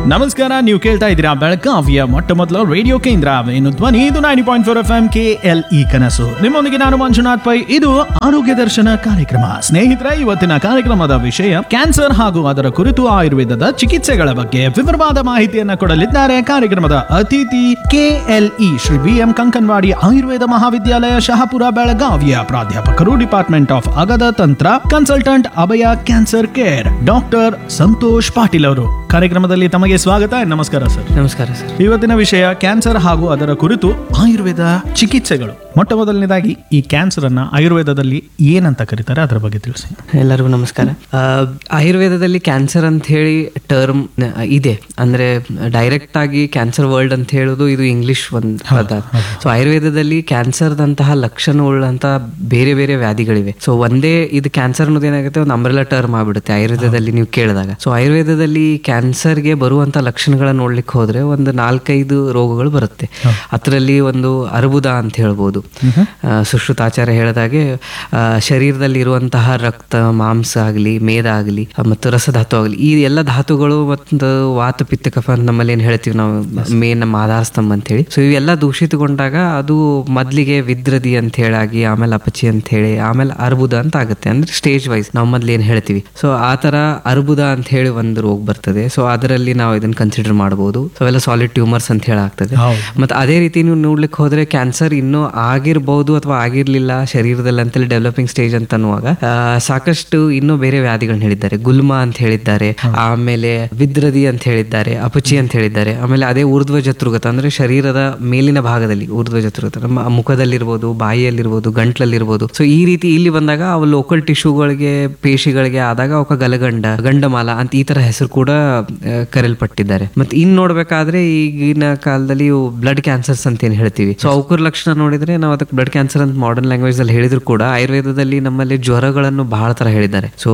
ನಮಸ್ಕಾರ ನೀವು ಕೇಳ್ತಾ ಇದ್ದೀರಾ ಬೆಳಗಾವಿಯ ಮೊಟ್ಟ ಮೊದಲ ರೇಡಿಯೋ ಕೇಂದ್ರ ಏನು ಧ್ವನಿ ಇದು nine point four F M K L E ಕನಸು ನಿಮ್ಮೊಂದಿಗೆ ನಾನು ಮಂಜುನಾಥ್ ಪೈ ಇದು ಆರೋಗ್ಯ ದರ್ಶನ ಕಾರ್ಯಕ್ರಮ ಸ್ನೇಹಿತರೆ ಇವತ್ತಿನ ಕಾರ್ಯಕ್ರಮದ ವಿಷಯ ಕ್ಯಾನ್ಸರ್ ಹಾಗೂ ಅದರ ಕುರಿತು ಆಯುರ್ವೇದದ ಚಿಕಿತ್ಸೆಗಳ ಬಗ್ಗೆ ವಿವರವಾದ ಮಾಹಿತಿಯನ್ನ ಕೊಡಲಿದ್ದಾರೆ ಕಾರ್ಯಕ್ರಮದ ಅತಿಥಿ K L E Shri B M Kankanwadi Ayurveda Mahavidyalaya Shahapur ಬೆಳಗಾವಿಯ ಪ್ರಾಧ್ಯಾಪಕರು department of Agada Tantra consultant Abhaya cancer care doctor Santosh Patil ಅವರು ಕಾರ್ಯಕ್ರಮದಲ್ಲಿ ತಮಗೆ ಸ್ವಾಗತ ನಮಸ್ಕಾರ ಸರ್ ನಮಸ್ಕಾರ ಸರ್ ಇವತ್ತಿನ ವಿಷಯ ಕ್ಯಾನ್ಸರ್ ಹಾಗೂ ಅದರ ಕುರಿತು ಆಯುರ್ವೇದ ಚಿಕಿತ್ಸೆಗಳು ಮೊಟ್ಟ ಮೊದಲನೇದಾಗಿ ಈ ಕ್ಯಾನ್ಸರ್ ಅನ್ನ ಆಯುರ್ವೇದದಲ್ಲಿ ಏನಂತ ಕರೀತಾರೆ ಅದರ ಬಗ್ಗೆ ತಿಳಿಸಿ ಎಲ್ಲರಿಗೂ ನಮಸ್ಕಾರ ಆ, ಆಯುರ್ವೇದದಲ್ಲಿ ಕ್ಯಾನ್ಸರ್ ಅಂತ ಹೇಳಿ ಟರ್ಮ್ ಇದೆ ಅಂದ್ರೆ ಡೈರೆಕ್ಟ್ ಆಗಿ ಕ್ಯಾನ್ಸರ್ ವರ್ಲ್ಡ್ ಅಂತ ಹೇಳೋದು ಇದು ಇಂಗ್ಲಿಷ್ ಒಂದು ಪದ ಸೊ ಆಯುರ್ವೇದದಲ್ಲಿ ಕ್ಯಾನ್ಸರ್ದಂತಹ ಲಕ್ಷಣವುಳ್ಳಂತ ಬೇರೆ ಬೇರೆ ವ್ಯಾಧಿಗಳಿವೆ ಸೊ ಒಂದೇ ಇದು ಕ್ಯಾನ್ಸರ್ ಅನ್ನೋದು ಏನಾಗುತ್ತೆ ಒಂದು ಅಂಬ್ರೆಲಾ ಟರ್ಮ್ ಆಗ್ಬಿಡುತ್ತೆ ಆಯುರ್ವೇದದಲ್ಲಿ ನೀವು ಕೇಳಿದಾಗ ಸೊ ಆಯುರ್ವೇದದಲ್ಲಿ ಕ್ಯಾನ್ಸರ್ಗೆ ಬರುವಂತ ಲಕ್ಷಣಗಳನ್ನ ನೋಡ್ಲಿಕ್ಕೆ ಹೋದ್ರೆ ಒಂದು ನಾಲ್ಕೈದು ರೋಗಗಳು ಬರುತ್ತೆ ಅದರಲ್ಲಿ ಒಂದು ಅರ್ಬುದ ಅಂತ ಹೇಳ್ಬೋದು ಆ, ಸುಶ್ರುತಾಚಾರ್ಯ ಹೇಳಿದಾಗೆ ಆ, ಶರೀರದಲ್ಲಿ ಇರುವಂತಹ ರಕ್ತ ಮಾಂಸ ಆಗಲಿ ಮೇದ ಆಗಲಿ ಮತ್ತು ರಸಧಾತು ಆಗಲಿ ಈ ಎಲ್ಲ ಧಾತುಗಳು ಮತ್ತು ವಾತ ಪಿತ್ತ ಕಫ ಅಂತ ನಮ್ಮಲ್ಲಿ ಏನು ಹೇಳ್ತೀವಿ ನಾವು ಮೇನ್ ನಮ್ಮ ಆಧಾರ ಸ್ತಂಭ ಅಂತ ಹೇಳಿ ಸೊ ಇವೆಲ್ಲ ದೂಷಿತಗೊಂಡಾಗ ಅದು ಮೊದಲಿಗೆ ವಿದ್ರದಿ ಅಂತ ಹೇಳಾಗಿ ಆಮೇಲೆ ಅಪಚಿ ಅಂತ ಹೇಳಿ ಆಮೇಲೆ ಅರ್ಬುದ ಅಂತ ಆಗುತ್ತೆ ಅಂದ್ರೆ ಸ್ಟೇಜ್ ವೈಸ್ ನಾವು ಮೊದ್ಲು ಏನು ಹೇಳ್ತೀವಿ ಸೊ ಆ ತರ ಅರ್ಬುದ ಅಂತ ಹೇಳಿ ಒಂದು ರೋಗ ಬರ್ತದೆ ಸೊ ಅದರಲ್ಲಿ ನಾವು ಇದನ್ನ ಕನ್ಸಿಡರ್ ಮಾಡಬಹುದು ಸೊ ಅವೆಲ್ಲ ಸಾಲಿಡ್ ಟ್ಯೂಮರ್ಸ್ ಅಂತ ಹೇಳಾಗ್ತದೆ ಹೌದು. ಮತ್ತೆ ಅದೇ ರೀತಿ ನೀವು ನೋಡ್ಲಿಕ್ಕೆ ಹೋದ್ರೆ ಕ್ಯಾನ್ಸರ್ ಇನ್ನೂ ಆಗಿರ್ಬೋದು ಅಥವಾ ಆಗಿರ್ಲಿಲ್ಲ ಶರೀರದಲ್ಲಿ ಅಂತೇಳಿ ಡೆವಲಪಿಂಗ್ ಸ್ಟೇಜ್ ಅಂತ ಅನ್ನುವಾಗ ಆ, ಸಾಕಷ್ಟು ಇನ್ನೂ ಬೇರೆ ವ್ಯಾಧಿಗಳನ್ನ ಹೇಳಿದ್ದಾರೆ ಗುಲ್ಮ ಅಂತ ಹೇಳಿದ್ದಾರೆ ಆಮೇಲೆ ವಿದ್ರದಿ ಅಂತ ಹೇಳಿದ್ದಾರೆ ಅಪಚಿ ಅಂತ ಹೇಳಿದ್ದಾರೆ ಆಮೇಲೆ ಅದೇ ಊರ್ಧ್ವ ಜತೃಗತ ಅಂದ್ರೆ ಶರೀರದ ಮೇಲಿನ ಭಾಗದಲ್ಲಿ ಊರ್ಧ್ವ ಜತೃಗತ ನಮ್ಮ ಮುಖದಲ್ಲಿರ್ಬೋದು ಬಾಯಿಯಲ್ಲಿರ್ಬೋದು ಗಂಟ್ಲಲ್ಲಿರ್ಬೋದು ಸೊ ಈ ರೀತಿ ಇಲ್ಲಿ ಬಂದಾಗ ಅವು ಲೋಕಲ್ ಟಿಶ್ಯೂಗಳಿಗೆ ಪೇಶಿಗಳಿಗೆ ಆದಾಗ ಅವಕ್ಕೆ ಗಲಗಂಡ ಗಂಡಮಾಲ ಅಂತ ಈ ತರ ಹೆಸರು ಕೂಡ ಆ, ಕರೆಯಲ್ಪಟ್ಟಿದ್ದಾರೆ ಮತ್ತೆ ಇನ್ ನೋಡ್ಬೇಕಾದ್ರೆ ಈಗಿನ ಕಾಲದಲ್ಲಿ ಇವು ಬ್ಲಡ್ ಕ್ಯಾನ್ಸರ್ಸ್ ಅಂತ ಏನ್ ಹೇಳ್ತೀವಿ ಸೊ ಅವಕರ ಲಕ್ಷಣ ನೋಡಿದ್ರೆ ನಾವು ಅದಕ್ಕೆ ಬ್ಲಡ್ ಕ್ಯಾನ್ಸರ್ ಅಂತ ಮಾಡರ್ನ್ ಲ್ಯಾಂಗ್ವೇಜ್ ಅಲ್ಲಿ ಹೇಳಿದ್ರು ಕೂಡ ಆಯುರ್ವೇದದಲ್ಲಿ ನಮ್ಮಲ್ಲಿ ಜ್ವರಗಳನ್ನು ಬಹಳ ತರ ಹೇಳಿದ್ದಾರೆ ಸೊ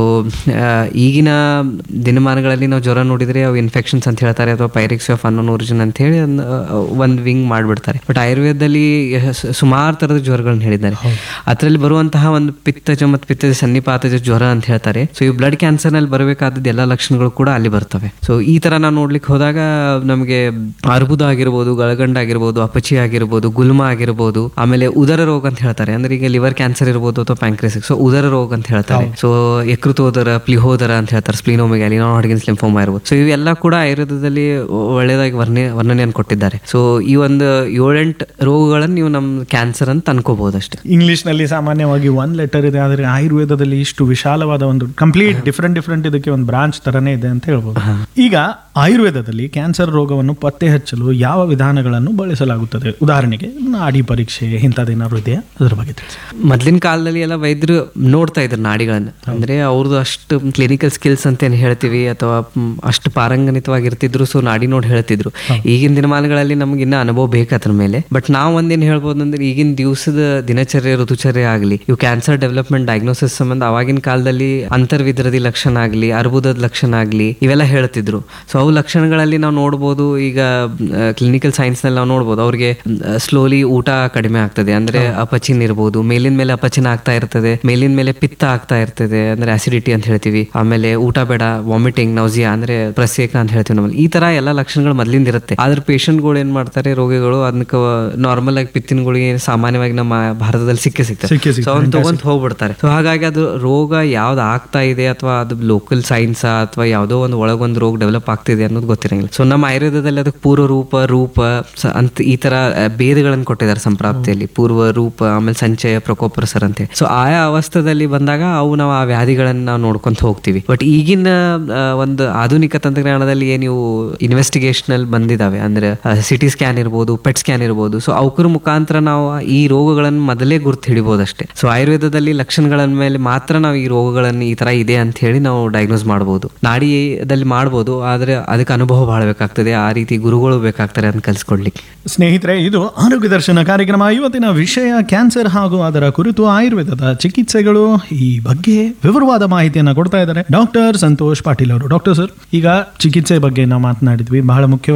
ಈಗಿನ ದಿನಮಾನಗಳಲ್ಲಿ ನಾವು ಜ್ವರ ನೋಡಿದ್ರೆ ಅವು ಇನ್ಫೆಕ್ಷನ್ಸ್ ಅಂತ ಹೇಳ್ತಾರೆ ಅಥವಾ ಪೈರಿಕ್ಸ್ ಆಫ್ ಅನ್ನೋನ್ ಒರಿಜಿನ್ ಅಂತ ಹೇಳಿ ಒಂದ್- ಒಂದ್ ವಿಂಗ್ ಮಾಡ್ಬಿಡ್ತಾರೆ ಬಟ್ ಆಯುರ್ವೇದದಲ್ಲಿ ಸುಮಾರು ತರದ ಜ್ವರಗಳನ್ನ ಹೇಳಿದ್ದಾರೆ ಅದರಲ್ಲಿ ಬರುವಂತಹ ಒಂದು ಪಿತ್ತಜ ಮತ್ತು ಪಿತ್ತಜ ಸನ್ನಿಪಾತಜ ಜ್ವರ ಅಂತ ಹೇಳ್ತಾರೆ ಸೊ ಈ ಬ್ಲಡ್ ಕ್ಯಾನ್ಸರ್ ನಲ್ಲಿ ಬರಬೇಕಾದದ್ದು ಎಲ್ಲ ಲಕ್ಷಣಗಳು ಕೂಡ ಅಲ್ಲಿ ಬರ್ತವೆ ಸೊ ಈ ತರ ನಾವು ನೋಡ್ಲಿಕ್ಕೆ ಹೋದಾಗ ನಮಗೆ ಅರ್ಬುದ ಆಗಿರ್ಬೋದು ಗಳಗಂಡ ಆಗಿರ್ಬೋದು ಅಪಚಿ ಆಗಿರ್ಬೋದು ಗುಲ್ಮ ಆಗಿರ್ಬೋದು ಆಮೇಲೆ ಉದರ ರೋಗ ಅಂತ ಹೇಳ್ತಾರೆ ಅಂದ್ರೆ ಈಗ ಲಿವರ್ ಕ್ಯಾನ್ಸರ್ ಇರ್ಬೋದು ಅಥವಾ ಪ್ಯಾಂಕ್ರೆಸಿಕ್ ಸೊ ಉದರ ರೋಗ ಅಂತ ಹೇಳ್ತಾರೆ ಸೊ ಯಕೃತೋದರ ಪ್ಲಿಹೋದರ ಅಂತ ಹೇಳ್ತಾರೆ ಸ್ಪ್ಲೀನೋಮಿಗಾಲಿ ನಾನ್ ಹಾಡ್ಗಿನ್ಸ್ ಲಿಂಫೋಮಾ ಇರ್ಬೋದು ಸೊ ಇವೆಲ್ಲ ಕೂಡ ಆಯುರ್ವೇದದಲ್ಲಿ ಒಳ್ಳೆಯದಾಗಿ ವರ್ಣನೆ ವರ್ಣನೆಯನ್ನು ಕೊಟ್ಟಿದ್ದಾರೆ ಸೊ ಈ ಒಂದು ಏಳೆಂಟು ರೋಗಗಳನ್ನು ನೀವು ನಮ್ಮ ಕ್ಯಾನ್ಸರ್ ಅಂತ ಅನ್ಕೋಬಹುದು ಅಷ್ಟೇ ಇಂಗ್ಲಿಷ್ ನಲ್ಲಿ ಸಾಮಾನ್ಯವಾಗಿ ಒಂದ್ ಲೆಟರ್ ಇದೆ ಆದರೆ ಆಯುರ್ವೇದದಲ್ಲಿ ಇಷ್ಟು ವಿಶಾಲವಾದ ಒಂದು ಕಂಪ್ಲೀಟ್ ಡಿಫ್ರೆಂಟ್ ಡಿಫ್ರೆಂಟ್ ಇದಕ್ಕೆ ಒಂದು ಬ್ರಾಂಚ್ ತರನೇ ಇದೆ ಅಂತ ಹೇಳ್ಬೋದು ಈಗ ಆಯುರ್ವೇದದಲ್ಲಿ ಕ್ಯಾನ್ಸರ್ ರೋಗವನ್ನು ಪತ್ತೆ ಹಚ್ಚಲು ಯಾವ ವಿಧಾನಗಳನ್ನು ಬಳಸಲಾಗುತ್ತದೆ ಉದಾಹರಣೆಗೆ ನಾಡಿ ಪರೀಕ್ಷೆ ಇಂಥದ್ದೇನಾದ್ರು ಇದೆಯಾ ಅದ್ರ ಬಗ್ಗೆ ತಿಳಿಸಿ ಮೊದ್ಲಿನ ಕಾಲದಲ್ಲಿ ಎಲ್ಲ ವೈದ್ಯರು ನೋಡ್ತಾ ಇದ್ರು ನಾಡಿಗಳನ್ನ ಅಂದ್ರೆ ಅವ್ರದ್ದು ಅಷ್ಟು ಕ್ಲಿನಿಕಲ್ ಸ್ಕಿಲ್ಸ್ ಅಂತ ಏನ್ ಹೇಳ್ತೀವಿ ಅಥವಾ ಮ್, ಅಷ್ಟು ಪಾರಂಗಣಿತವಾಗಿರ್ತಿದ್ರು ಸೊ ನಾಡಿ ನೋಡಿ ಹೇಳ್ತಿದ್ರು ಈಗಿನ ದಿನಮಾನಗಳಲ್ಲಿ ನಮ್ಗೆ ಇನ್ನ ಅನುಭವ ಬೇಕು ಅದ್ರ ಮೇಲೆ ಬಟ್ ನಾವು ಒಂದೇನ್ ಹೇಳ್ಬೋದು ಅಂದ್ರೆ ಈಗಿನ ದಿವಸದ ದಿನಚರ್ಯ ಋತುಚರ್ಯ ಆಗಲಿ ಇವು ಕ್ಯಾನ್ಸರ್ ಡೆವಲಪ್ಮೆಂಟ್ ಡಯಾಗ್ನೋಸಿಸ್ ಸಂಬಂಧ ಅವಾಗಿನ ಕಾಲದಲ್ಲಿ ಅಂತರ್ವಿದ್ರದಿ ಲಕ್ಷಣ ಆಗಲಿ ಅರ್ಬುದದ ಲಕ್ಷಣ ಆಗಲಿ ಇವೆಲ್ಲ ಹೇಳ್ತಿದ್ರು ಸೊ ಅವು ಲಕ್ಷಣಗಳಲ್ಲಿ ನಾವು ನೋಡ್ಬೋದು ಈಗ ಕ್ಲಿನಿಕಲ್ ಸೈನ್ಸ್ ನಲ್ಲಿ ನಾವು ನೋಡ್ಬೋದು ಅವ್ರಿಗೆ ಸ್ಲೋಲಿ ಊಟ ಕಡಿಮೆ ಆಗ್ತದೆ ಅಂದ್ರೆ ಅಪಚಿನ್ ಇರ್ಬೋದು ಮೇಲಿನ ಮೇಲೆ ಅಪಚಿನ ಆಗ್ತಾ ಇರ್ತದೆ ಮೇಲಿನ ಮೇಲೆ ಪಿತ್ತ ಆಗ್ತಾ ಇರ್ತದೆ ಅಂದ್ರೆ ಅಸಿಡಿಟಿ ಅಂತ ಹೇಳ್ತೀವಿ ಆಮೇಲೆ ಊಟ ಬೇಡ ವಾಮಿಟಿಂಗ್ ನೌಸಿಯಾ ಅಂದ್ರೆ ಪ್ರಸೇಕ ಅಂತ ಹೇಳ್ತೀವಿ ನಮ್ಮಲ್ಲಿ ಈ ತರ ಎಲ್ಲ ಲಕ್ಷಣಗಳು ಮೊದ್ಲಿಂದ ಇರುತ್ತೆ ಆದ್ರೆ ಪೇಷಂಟ್ಗಳು ಏನ್ ಮಾಡ್ತಾರೆ ರೋಗಿಗಳು ಅದಕ್ಕೆ ನಾರ್ಮಲ್ ಆಗಿ ಪಿತ್ತಿನಗಳಿಗೆ ಸಾಮಾನ್ಯವಾಗಿ ನಮ್ಮ ಭಾರತದಲ್ಲಿ ಸಿಕ್ಕೇ ಸಿಕ್ಕೇ ಸಿಗ್ತದೆ ಸಿಗ್ತದೆ. ಸೊ ಅವ್ನು ತಗೊಂಡ್ ಹೋಗ್ಬಿಡ್ತಾರೆ ಸೊ ಹಾಗಾಗಿ ಅದು ರೋಗ ಯಾವ್ದು ಆಗ್ತಾ ಇದೆ ಅಥವಾ ಅದು ಲೋಕಲ್ ಸೈನ್ಸ್ ಅಥವಾ ಯಾವುದೋ ಒಂದು ಒಳಗೊಂದು ರೋಗ ಡೆವಲಪ್ ಆಗ್ತಿದೆ ಅನ್ನೋದು ಗೊತ್ತಿರಂಗಿಲ್ಲ ಸೊ ನಮ್ಮ ಆಯುರ್ವೇದದಲ್ಲಿ ಅದಕ್ಕೆ ಪೂರ್ವ ರೂಪ ರೂಪ ಸ- ಅಂತ ಈ ತರ ಆ, ಭೇದಗಳನ್ನು ಕೊಟ್ಟಿದ್ದಾರೆ ಸಂಪ್ರಾಪ್ತಿಯಲ್ಲಿ ಪೂರ್ವ ರೂಪ ಆಮೇಲೆ ಸಂಚಯ ಪ್ರಕೋಪ ಸರ್ ಅಂತ ಹೇಳಿ ಸೊ ಆಯಾ ಅವಸ್ಥದಲ್ಲಿ ಬಂದಾಗ ಅವು ನಾವು ಆ ವ್ಯಾಧಿಗಳನ್ನ ನಾವು ನೋಡ್ಕೊಂತ ಹೋಗ್ತೀವಿ ಬಟ್ ಈಗಿನ ಆ, ಒಂದು ಆಧುನಿಕ ತಂತ್ರಜ್ಞಾನದಲ್ಲಿ ಏನು ಇವು ಇನ್ವೆಸ್ಟಿಗೇಷನಲ್ ಬಂದಿದಾವೆ ಅಂದ್ರೆ ಸಿಟಿ ಸ್ಕ್ಯಾನ್ ಇರ್ಬೋದು ಪೆಟ್ ಸ್ಕ್ಯಾನ್ ಇರ್ಬೋದು ಸೊ ಅವಕ್ರ ಮುಖಾಂತರ ನಾವು ಈ ರೋಗಗಳನ್ನು ಮೊದಲೇ ಗುರ್ತು ಹಿಡಿಬಹುದು ಅಷ್ಟೇ ಸೊ ಆಯುರ್ವೇದದಲ್ಲಿ ಲಕ್ಷಣಗಳ ಮೇಲೆ ಮಾತ್ರ ನಾವು ಈ ರೋಗಗಳನ್ನು ಈ ತರ ಇದೆ ಅಂತ ಹೇಳಿ ನಾವು ಡಯಾಗ್ನೋಸ್ ಮಾಡಬಹುದು ನಾಡಿಯಲ್ಲಿ ಮಾಡ್ಬೋದು ಆದ್ರೆ ಅದಕ್ಕೆ ಅನುಭವ ಬಹಳ ಬೇಕಾಗ್ತದೆ ಆ ರೀತಿ ಗುರುಗಳು ಬೇಕಾಗ್ತಾರೆ ಅಂತ ಕಲ್ಸ್ಕೊಡ್ಲಿಕ್ಕೆ ಸ್ನೇಹಿತರೆ ಇದು ಆರೋಗ್ಯ ದರ್ಶನ ಕಾರ್ಯಕ್ರಮ ಇವತ್ತಿನ ವಿಷಯ ಕ್ಯಾನ್ಸರ್ ಹಾಗೂ ಅದರ ಕುರಿತು ಆಯುರ್ವೇದದ ಚಿಕಿತ್ಸೆಗಳು ಈ ಬಗ್ಗೆ ವಿವರವಾದ ಮಾಹಿತಿಯನ್ನು ಕೊಡ್ತಾ ಇದ್ದಾರೆ ಡಾಕ್ಟರ್ ಸಂತೋಷ್ ಪಾಟೀಲ್ ಅವರು ಡಾಕ್ಟರ್ ಸರ್ ಈಗ ಚಿಕಿತ್ಸೆ ಬಗ್ಗೆ ನಾವು ಮಾತನಾಡಿದ್ವಿ ಬಹಳ ಮುಖ್ಯವಾಗಿ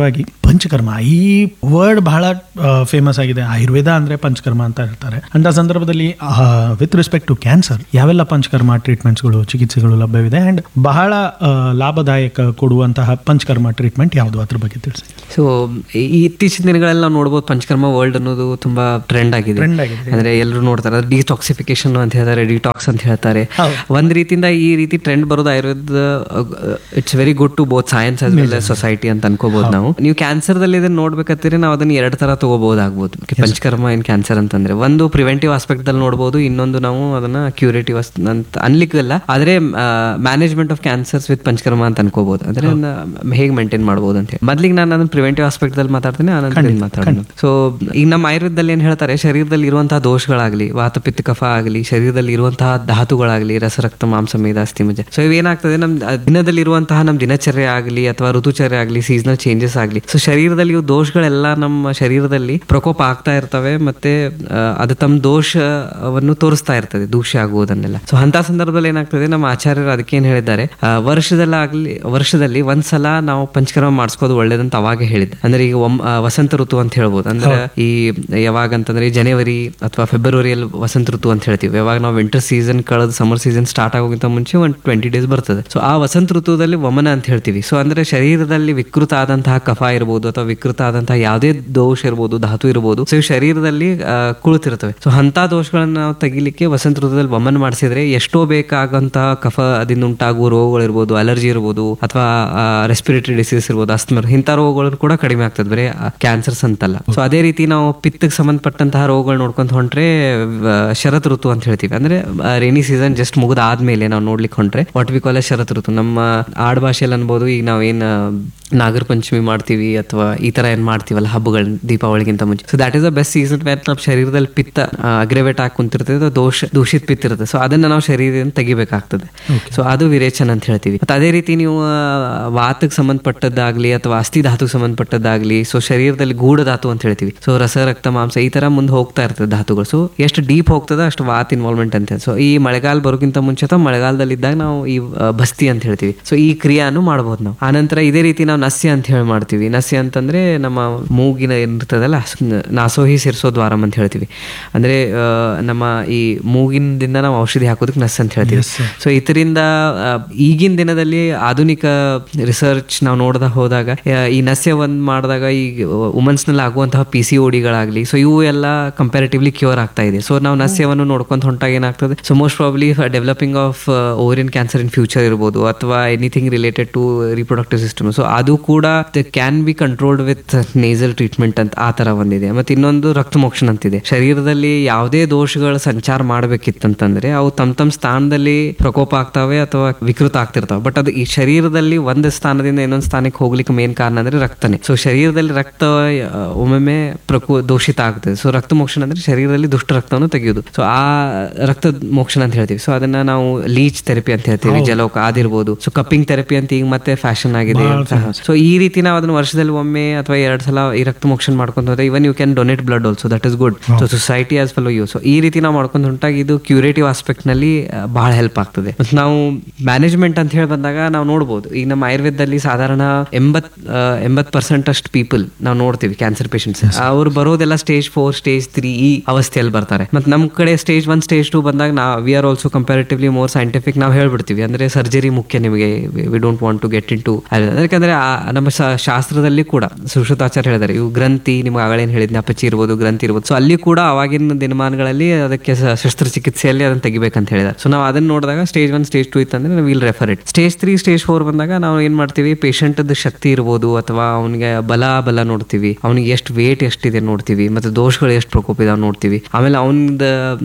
ಪಂಚಕರ್ಮ ಈ ವರ್ಡ್ ಬಹಳ ಫೇಮಸ್ ಆಗಿದೆ ಆಯುರ್ವೇದ ಅಂದ್ರೆ ಪಂಚಕರ್ಮ ಅಂತ ಹೇಳ್ತಾರೆ ಅಂತ ಸಂದರ್ಭದಲ್ಲಿ ವಿತ್ ರೆಸ್ಪೆಕ್ಟ್ ಟು ಕ್ಯಾನ್ಸರ್ ಯಾವೆಲ್ಲ ಪಂಚಕರ್ಮ ಟ್ರೀಟ್ಮೆಂಟ್ಸ್ಗಳು ಚಿಕಿತ್ಸೆಗಳು ಲಭ್ಯವಿದೆ ಅಂಡ್ ಬಹಳ ಆ, ಲಾಭದಾಯಕ ಕೊಡುವಂತಹ ಪಂಚಕರ್ಮ ಟ್ರೀಟ್ಮೆಂಟ್ ಯಾವುದು ಅದ್ರ ಬಗ್ಗೆ ತಿಳಿಸಿ ಸೊ ಈ ಇತ್ತೀಚಿನ ದಿನಗಳಲ್ಲಿ ನಾವು ನೋಡ್ಬೋದು ಪಂಚಕರ್ಮ ವರ್ಲ್ಡ್ ಅನ್ನೋದು ತುಂಬಾ ಟ್ರೆಂಡ್ ಆಗಿದೆ ಟ್ರೆಂಡ್ ಆಗಿದೆ ಅಂದ್ರೆ ಎಲ್ಲರೂ ನೋಡ್ತಾರೆ ಡಿಟಾಕ್ಸಿಫಿಕೇಶನ್ ಅಂತ ಹೇಳ್ತಾರೆ ಡಿಟಾಕ್ಸ್ ಅಂತ ಹೇಳ್ತಾರೆ ಹೌದು. ಒಂದ್ ರೀತಿಯಿಂದ ಈ ರೀತಿ ಟ್ರೆಂಡ್ ಬರೋದು Ayurveda it's very good to both science as well society ಅಂತ ಅನ್ಕೋಬಹುದು ನಾವು ನೀವು ಕ್ಯಾನ್ಸರ್ ದಲ್ಲಿ ಇದನ್ನ ನೋಡ್ಬೇಕಾದ್ರೆ ನಾವು ಅದನ್ನ ಎರಡ್ ತರ ತಗೋಬಹುದಾಗ್ಬೋದು ಪಂಚಕರ್ಮ ಇನ್ ಕ್ಯಾನ್ಸರ್ ಅಂತಂದ್ರೆ ಒಂದು ಪ್ರಿವೆಂಟಿವ್ ಆಸ್ಪೆಕ್ಟ್ ದಲ್ಲಿ ನೋಡಬಹುದು ಇನ್ನೊಂದು ನಾವು ಅದನ್ನ ಕ್ಯೂರೇಟಿವ್ ಅಂತ ಅನ್ಲಿಕ್ಕಲ್ಲ ಆದ್ರೆ management of cancers with Panchakarma ಅಂತ ಅನ್ಕೋಬಹುದು ಅಂದ್ರೆ ಅದನ್ನ ಹೇಗೆ ಮೇಂಟೈನ್ ಮಾಡಬಹುದು ಅಂತ ಹೇಳಿ ಮೊದ್ಲಿಗೆ ನಾನು ಅದನ್ನ ಪ್ರಿವೆಂಟಿವ್ ಆಸ್ಪೆಕ್ಟ್ ದಲ್ಲಿ ಮಾತಾಡ್ತೀನಿ ಆನಂತರ ಇದನ್ನ ಮಾತಾಡೋಣ ಸೊ ಈಗ ನಮ್ಮ ಆಯುರ್ವೇದದಲ್ಲಿ ಏನ್ ಹೇಳ್ತಾರೆ ಶರೀರದಲ್ಲಿ ಇರುವಂತಹ ದೋಷಗಳಾಗ್ಲಿ ವಾತ ಪಿತ್ತ ಕಫ ಆಗಲಿ ಶರೀರದಲ್ಲಿ ಇರುವಂತಹ ಧಾತುಗಳಾಗ್ಲಿ ರಸರಕ್ತ ಮಾಂಸ ಮೇಧ ಅಸ್ಥಿ ಮಜ್ಜ ಸೊ ಇವೇನಾಗ್ತದೆ ನಮ್ ಆ ದಿನದಲ್ಲಿ ಇರುವಂತಹ ನಮ್ ದಿನಚರ್ಯ ಆಗಲಿ ಅಥವಾ ಋತುಚರ್ಯ ಆಗಲಿ ಸೀಸನಲ್ ಚೇಂಜಸ್ ಆಗಲಿ ಸೊ ಶರೀರದಲ್ಲಿ ಇವು ದೋಷಗಳೆಲ್ಲ ನಮ್ಮ ಶರೀರದಲ್ಲಿ ಪ್ರಕೋಪ ಆಗ್ತಾ ಇರ್ತವೆ ಮತ್ತೆ ಆ, ಅದು ತಮ್ಮ ದೋಷವನ್ನು ತೋರಿಸ್ತಾ ಇರ್ತದೆ ದೂಷ್ಯ ಆಗುವುದನ್ನೆಲ್ಲ ಸೊ ಅಂತ ಸಂದರ್ಭದಲ್ಲಿ ಏನಾಗ್ತದೆ ನಮ್ಮ ಆಚಾರ್ಯರು ಅದಕ್ಕೆ ಏನ್ ಹೇಳಿದ್ದಾರೆ ಆ, ವರ್ಷದಲ್ಲಾಗ್ಲಿ ವರ್ಷದಲ್ಲಿ ಒಂದ್ಸಲ ನಾವು ಪಂಚಕರ್ಮ ಮಾಡಿಸ್ಕೋದು ಒಳ್ಳೇದಂತ ಅವಾಗ ಹೇಳಿದ್ದೆ ಅಂದ್ರೆ ಈಗ ಒಮ್- ಆ, ವಸಂತ ಋತು ಅಂತ ಹೇಳ್ಬೋದು ಅಂದ್ರೆ ಈ ಯಾವಾಗ ಅಂತಂದ್ರೆ ಈ ಜನವರಿ ಅಥವಾ ಫೆಬ್ರವರಿಯಲ್ಲಿ ವಸಂತ ಋತು ಅಂತ ಹೇಳ್ತೀವಿ ಯಾವಾಗ ನಾವು ವಿಂಟರ್ ಸೀಸನ್ ಕಳೆದು ಸಮ್ಮರ್ ಸೀಸನ್ ಸ್ಟಾರ್ಟ್ ಆಗೋಕ್ಕಿಂತ ಮುಂಚೆ ಒಂದು ಟ್ವೆಂಟಿ ಡೇಸ್ ಬರ್ತದೆ ಸೊ ಆ ವಸಂತ ಋತುದಲ್ಲಿ ವಮನ ಅಂತ ಹೇಳ್ತೀವಿ ಸೊ ಅಂದ್ರೆ ಶರೀರದಲ್ಲಿ ವಿಕೃತ ಆದಂತಹ ಕಫ ಇರ್ಬೋದು ಅಥವಾ ವಿಕೃತ ಆದಂತಹ ಯಾವುದೇ ದೋಷ ಇರ್ಬೋದು ಧಾತು ಇರ್ಬೋದು ಸೊ ಇವು ಶರೀರದಲ್ಲಿ ಆ, ಕುಳಿತಿರ್ತವೆ ಸೊ ಅಂತ ದೋಷಗಳನ್ನ ನಾವು ತೆಗಿಲಿಕ್ಕೆ ವಸಂತ ಋತುದಲ್ಲಿ ವಮನ ಮಾಡಿಸಿದ್ರೆ ಎಷ್ಟೋ ಬೇಕಾಗಂತಹ ಕಫ ಅದಿಂದ ಉಂಟಾಗುವ ರೋಗಗಳಿರ್ಬೋದು ಅಲರ್ಜಿ ಇರ್ಬೋದು ಅಥವಾ ರೆಸ್ಪಿರೇಟರಿ ಡಿಸೀಸ್ ಇರ್ಬೋದು ಅಸ್ತಮ ಇಂಥ ರೋಗಗಳು ಕೂಡ ಕಡಿಮೆ ಆಗ್ತದೆ ಬರೀ ಕ್ಯಾನ್ಸರ್ಸ್ ಅಂತಲ್ಲ ಸೊ ಅದೇ ರೀತಿ ನಾವು ಪಿತ್ತಕ್ಕೆ ಸಂಬಂಧಪಟ್ಟಂತಹ ರೋಗಗಳು ನೋಡ್ಕೊಂತ ಹೊಂಟ್ರೆ ಆ, ಶರತ್ ಋತು ಅಂತ ಹೇಳ್ತೀವಿ ಅಂದ್ರೆ ರೇನಿ ಸೀಸನ್ ಜಸ್ಟ್ ಮುಗಿದ ಆದ್ಮೇಲೆ ನಾವು ನೋಡ್ಲಿಕ್ಕೆ ಹೊಂಟ್ರೆ ವಾಟ್ ವಿ ಕಾಲ್ ಶರತ್ ಋತು ನಮ್ಮ ಆಡ್ ಭಾಷೆಯಲ್ಲಿ ಅನ್ಬೋದು ಈಗ ನಾವೇನ್ ಆ, ನಾಗರ ಪಂಚಮಿ ಮಾಡ್ತೀವಿ ಅಥವಾ ಈ ತರ ಏನ್ ಮಾಡ್ತೀವಲ್ಲ ಹಬ್ಬಗಳ ದೀಪಾವಳಿಗಿಂತ ಮುಂಚೆ so that is the best season where ನಮ್ಮ ಶರೀರದಲ್ಲಿ ಪಿತ್ತ ಅಗ್ರೆವೇಟ್ ಆಗಿ ಕುಂತಿರ್ತದೆ ಅದು ದೋಷ ದೂಷಿತ ಪಿತ್ತ ಇರುತ್ತೆ ಸೊ ಅದನ್ನ ನಾವು ಶರೀರದಿಂದ ತೆಗಿಬೇಕಾಗ್ತದೆ ಸೊ ಅದು ವಿರೇಚನ ಅಂತ ಹೇಳ್ತೀವಿ ಮತ್ತೆ ಅದೇ ರೀತಿ ನೀವು ಆ, ವಾತಕ್ಕೆ ಸಂಬಂಧಪಟ್ಟದ್ದಾಗ್ಲಿ ಅಥವಾ ಅಸ್ಥಿ ಧಾತುಗೆ ಸಂಬಂಧಪಟ್ಟದ್ದಾಗ್ಲಿ ಸೊ ಶರೀರದಲ್ಲಿ ಗೂಢ ಧಾತು ಅಂತ ಹೇಳ್ತೀವಿ ಸೊ ರಸ ರಕ್ತ ಮಾಂಸ ಈ ತರ ಮುಂದೆ ಹೋಗ್ತಾ ಇರ್ತದೆ ಧಾತುಗಳು ಸೊ ಎಷ್ಟು ಡೀಪ್ ಹೋಗ್ತದೆ ಅಷ್ಟು ವಾತ್ ಇನ್ವಾಲ್ವ್ಮೆಂಟ್ ಅಂತ ಸೊ ಈ ಮಳೆಗಾಲ ಬರೋಕ್ಕಿಂತ ಮುಂಚೆ ಅಥವಾ ಮಳೆಗಾಲದಲ್ಲಿ ಇದ್ದಾಗ ನಾವು ಈ ಆ, ಬಸ್ತಿ ಅಂತ ಹೇಳ್ತೀವಿ ಸೊ ಈ ಕ್ರಿಯಾನು ಮಾಡಬಹುದು ನಾವು ಆನಂತರ ಇದೇ ರೀತಿ ನಾವು ನಸ್ಯ ಅಂತ ಹೇಳಿ ಮಾಡ್ತೀವಿ ನಸ್ಯ ಅಂತಂದ್ರೆ ನಮ್ಮ ಮೂಗಿನ ಏನಿರ್ತದಲ್ಲ ಸ್- ನಾಸೋಹಿ ಸೇರಿಸೋ ದ್ವಾರಂ ಅಂತ ಹೇಳ್ತೀವಿ ಅಂದ್ರೆ ಆ, ನಮ್ಮ ಈ ಮೂಗಿನದಿಂದ ನಾವು ಔಷಧಿ ಹಾಕೋದಕ್ಕೆ ನಸ್ ಅಂತ ಹೇಳ್ತೀವಿ Yes, sir. ಸೊ ಇದರಿಂದ ಆ, ಈಗಿನ ದಿನದಲ್ಲಿ ಆಧುನಿಕ ರಿಸರ್ಚ್ ನಾವು ನೋಡ್ದ ಹೋದಾಗ ಆ, ಈ ನಸ್ಯ ಒಂದ್ ಮಾಡಿದಾಗ ಈ ವುಮನ್ಸ್ ನಲ್ಲಿ ಆಗುವಂತಹ ಪಿ ಸಿ ಓಡಿಗಳಾಗ್ಲಿ ಸೊ ಇವು ಎಲ್ಲ ಕಂಪ್ಯಾರಿಟಿವ್ಲಿ ಕ್ಯೂರ್ ಆಗ್ತಾ ಇದೆ ಸೊ ನಾವು ನಸ್ಯವನ್ನು ನೋಡ್ಕೊಂತ ಹೊಂಟಾಗ ಏನಾಗ್ತದೆ so most probably developing of ovarian cancer in future ಇರ್ಬೋದು ಅಥವಾ anything related to reproductive system so ಅದು ಕೂಡ can be controlled with nasal treatment ಅಂತ ಆ ತರ ಒಂದಿದೆ ಮತ್ತೆ ಇನ್ನೊಂದು ರಕ್ತಮೋಕ್ಷಣ ಅಂತಿದೆ ಶರೀರದಲ್ಲಿ ಯಾವುದೇ ದೋಷಗಳ ಸಂಚಾರ ಮಾಡ್ಬೇಕಿತ್ತಂತಂದ್ರೆ ಅವು ತಮ್ಮ ತಮ್ಮ ಸ್ಥಾನದಲ್ಲಿ ಪ್ರಕೋಪ ಆಗ್ತಾವೆ ಅಥವಾ ವಿಕೃತ ಆಗ್ತಿರ್ತಾವೆ ಬಟ್ ಅದು ಈ ಶರೀರದಲ್ಲಿ ಒಂದು ಸ್ಥಾನದಿಂದ ಇನ್ನೊಂದು ಸ್ಥಾನಕ್ಕೆ ಹೋಗ್ಲಿಕ್ಕೆ ಮೇನ್ ಕಾರಣ ಅಂದ್ರೆ ರಕ್ತನೇ ಸೊ ಶರೀರದಲ್ಲಿ ರಕ್ತ ಆ, ಒಮ್ಮೊಮ್ಮೆ ಪ್ರಕೋ ದೂಷಿತ ಆಗ್ತದೆ ಸೊ ರಕ್ತ ಮೋಕ್ಷಣ ಅಂದ್ರೆ ಶರೀರದಲ್ಲಿ ದುಷ್ಟ ರಕ್ತವನ್ನು ತೆಗೆಯುವುದು ಸೊ ಆ ರಕ್ತ ಮೋಕ್ಷಣ ಅಂತ ಹೇಳ್ತೀವಿ ಸೊ ಅದನ್ನ ನಾವು ಲೀಚ್ ಥೆರಪಿ ಅಂತ ಹೇಳ್ತೀವಿ ಜಲೋಕ ಅದಿರ್ಬೋದು ಸೊ ಕಪ್ಪಿಂಗ್ ಥೆರಪಿ ಅಂತ ಈಗ ಮತ್ತೆ ಫ್ಯಾಷನ್ ಆಗಿದೆ ಸೊ ಈ ರೀತಿ ನಾವು ಅದನ್ನ ವರ್ಷದಲ್ಲಿ ಒಮ್ಮೆ ಅಥವಾ ಎರಡ್ ಸಲ ಈ ರಕ್ತ ಮೋಕ್ಷಣ ಮಾಡ್ಕೊಂತ ಹೋದ್ರೆ even you can donate blood also that is good so society as follow you so ಈ ರೀತಿ ನಾವು ಮಾಡ್ಕೊಂಡು ಹೊಂಟಾಗ ಇದು ಕ್ಯೂರೇಟಿವ್ ಆಸ್ಪೆಕ್ಟ್ ನಲ್ಲಿ ಆ, ಬಹಳ ಹೆಲ್ಪ್ ಆಗ್ತದೆ ಮತ್ತು ನಾವು ಮ್ಯಾನೇಜ್ಮೆಂಟ್ ಅಂತ ಹೇಳಿ ಬಂದಾಗ ನಾವು ನೋಡ್ಬೋದು ಈಗ ನಮ್ಮ ಆಯುರ್ವೇದದಲ್ಲಿ ಸಾಧಾರಣ ಎಂಬತ್ ಆ, ಎಂಬತ್ ಪರ್ಸೆಂಟ್ ಅಷ್ಟು ಪೀಪಲ್ ನಾವು ನೋಡ್ತೀವಿ ಕ್ಯಾನ್ಸರ್ ಪೇಷಂಟ್ಸ್ ಅವ್ರು ಬರೋದೆಲ್ಲ ಸ್ಟೇಜ್ ಫೋರ್ ಸ್ಟೇಜ್ ತ್ರೀ ಈ ಅವಸ್ಥೆಯಲ್ಲಿ ಬರ್ತಾರೆ ಮತ್ತೆ ನಮ್ಮ ಕಡೆ ಸ್ಟೇಜ್ ಒನ್ ಸ್ಟೇಜ್ ಟು ಬಂದಾಗ ನಾ we are also comparatively more scientific ನಾವು ಹೇಳ್ಬಿಡ್ತೀವಿ ಅಂದ್ರೆ ಸರ್ಜರಿ ಮುಖ್ಯ ನಿಮಗೆ we don't want to get into ಯಾಕಂದ್ರೆ ಆ ನಮ್ಮ ಶಾ- ಶಾಸ್ತ್ರದಲ್ಲಿ ಕೂಡ ಸುಶ್ರುತಾಚಾರ್ಯ ಹೇಳಿದ್ದಾರೆ ಇವು ಗ್ರಂಥಿ ನಿಮ್ಗೆ ಆಗಳೇನು ಹೇಳಿದ್ನಿ ಅಪಚಿ ಇರ್ಬೋದು ಗ್ರಂಥಿ ಇರ್ಬೋದು ಸೊ ಅಲ್ಲಿ ಕೂಡ ಅವಾಗಿನ ದಿನಮಾನಗಳಲ್ಲಿ ಅದಕ್ಕೆ ಸ- ಶಸ್ತ್ರಚಿಕಿತ್ಸೆಯಲ್ಲಿ ಅದನ್ನ ತೆಗಿಬೇಕಂತ ಹೇಳಿದ್ದಾರೆ ಸೊ ನಾವು ಅದನ್ನ ನೋಡಿದಾಗ ಸ್ಟೇಜ್ ಒನ್ ಸ್ಟೇಜ್ ಟು ಇತ್ತಂದ್ರೆ ನಾವು will refer it stage three stage four ಬಂದಾಗ ನಾವು ಏನ್ ಮಾಡ್ತೀವಿ ಪೇಷಂಟ್ ಶಕ್ತಿ ಇರ್ಬೋದು ಅಥವಾ ಅವನಿಗೆ ಬಲ ಬಲ ನೋಡ್ತೀವಿ ಅವನಿಗೆ ಎಷ್ಟು ವೇಟ್ ಎಷ್ಟಿದೆ ನೋಡ್ತೀವಿ ಮತ್ತೆ ದೋಷಗಳು ಎಷ್ಟು ಪ್ರಕೋಪ ಇದಾವೆ ನೋಡ್ತೀವಿ ಆಮೇಲೆ ಅವನದ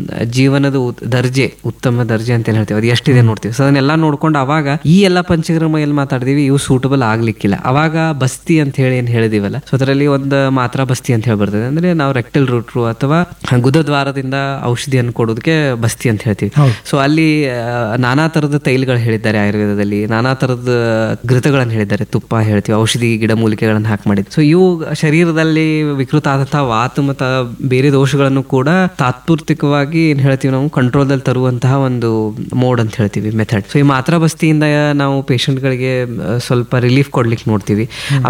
ಜೀವನದ ಉತ್- ದರ್ಜೆ ಉತ್ತಮ ದರ್ಜೆ ಅಂತ ಏನ್ ಹೇಳ್ತೀವಿ ಅದು ಎಷ್ಟಿದೆ ನೋಡ್ತೀವಿ ಸೊ ಅದನ್ನೆಲ್ಲ ನೋಡ್ಕೊಂಡು ಅವಾಗ ಈ ಎಲ್ಲ ಪಂಚಕರ್ಮ ಎಲ್ಲಿ ಮಾತಾಡಿದೀವಿ ಇವು ಸೂಟಬಲ್ ಆಗ್ಲಿಕ್ಕಿಲ್ಲ ಅವಾಗ ಬಸ್ತಿ ಅಂತ ಹೇಳಿ ಏನ್ ಹೇಳಿದಿವಲ್ಲ ಸೊ ಅದರಲ್ಲಿ ಒಂದು ಮಾತ್ರ ಬಸ್ತಿ ಅಂತ ಹೇಳಿ ಬರ್ತದೆ ಅಂದ್ರೆ ನಾವು ರೆಕ್ಟಲ್ ರೂಟ್ರು ಅಥವಾ ಗುದದ್ವಾರದಿಂದ ಔಷಧಿಯನ್ನು ಕೊಡೋದಕ್ಕೆ ಬಸ್ತಿ ಅಂತ ಹೇಳ್ತೀವಿ ಹೌದು. ಸೊ ಅಲ್ಲಿ ಆ, ನಾನಾ ತರದ ತೈಲಗಳು ಹೇಳಿದ್ದಾರೆ ಆಯುರ್ವೇದದಲ್ಲಿ ನಾನಾ ತರದ ಘೃತಗಳನ್ನು ಹೇಳಿದ್ದಾರೆ ತುಪ್ಪ ಹೇಳ್ತೀವಿ ಔಷಧಿ ಗಿಡಮೂಲಿಕೆಗಳನ್ನು ಹಾಕಿ ಮಾಡಿದ್ದು ಸೊ ಇವು ಶರೀರದಲ್ಲಿ ವಿಕೃತ ಆದಂತಹ ವಾತು ಮತ್ತು ಬೇರೆ ದೋಷಗಳನ್ನು ಕೂಡ ತಾತ್ಪೂರ್ತಿಕವಾಗಿ ಏನ್ ಹೇಳ್ತೀವಿ ನಾವು ಕಂಟ್ರೋಲ್ದಲ್ಲಿ ತರುವಂತಹ ಒಂದು ಮೋಡ್ ಅಂತ ಹೇಳ್ತೀವಿ ಮೆಥಡ್ ಸೊ ಈ ಮಾತ್ರ ಬಸ್ತಿಯಿಂದ ನಾವು ಪೇಷಂಟ್ಗಳಿಗೆ ಸ್ವಲ್ಪ ರಿಲೀಫ್ ಕೊಡ್ಲಿಕ್ಕೆ ನೋಡ್ತೀವಿ ಆಮೇಲೆ ಮೃದು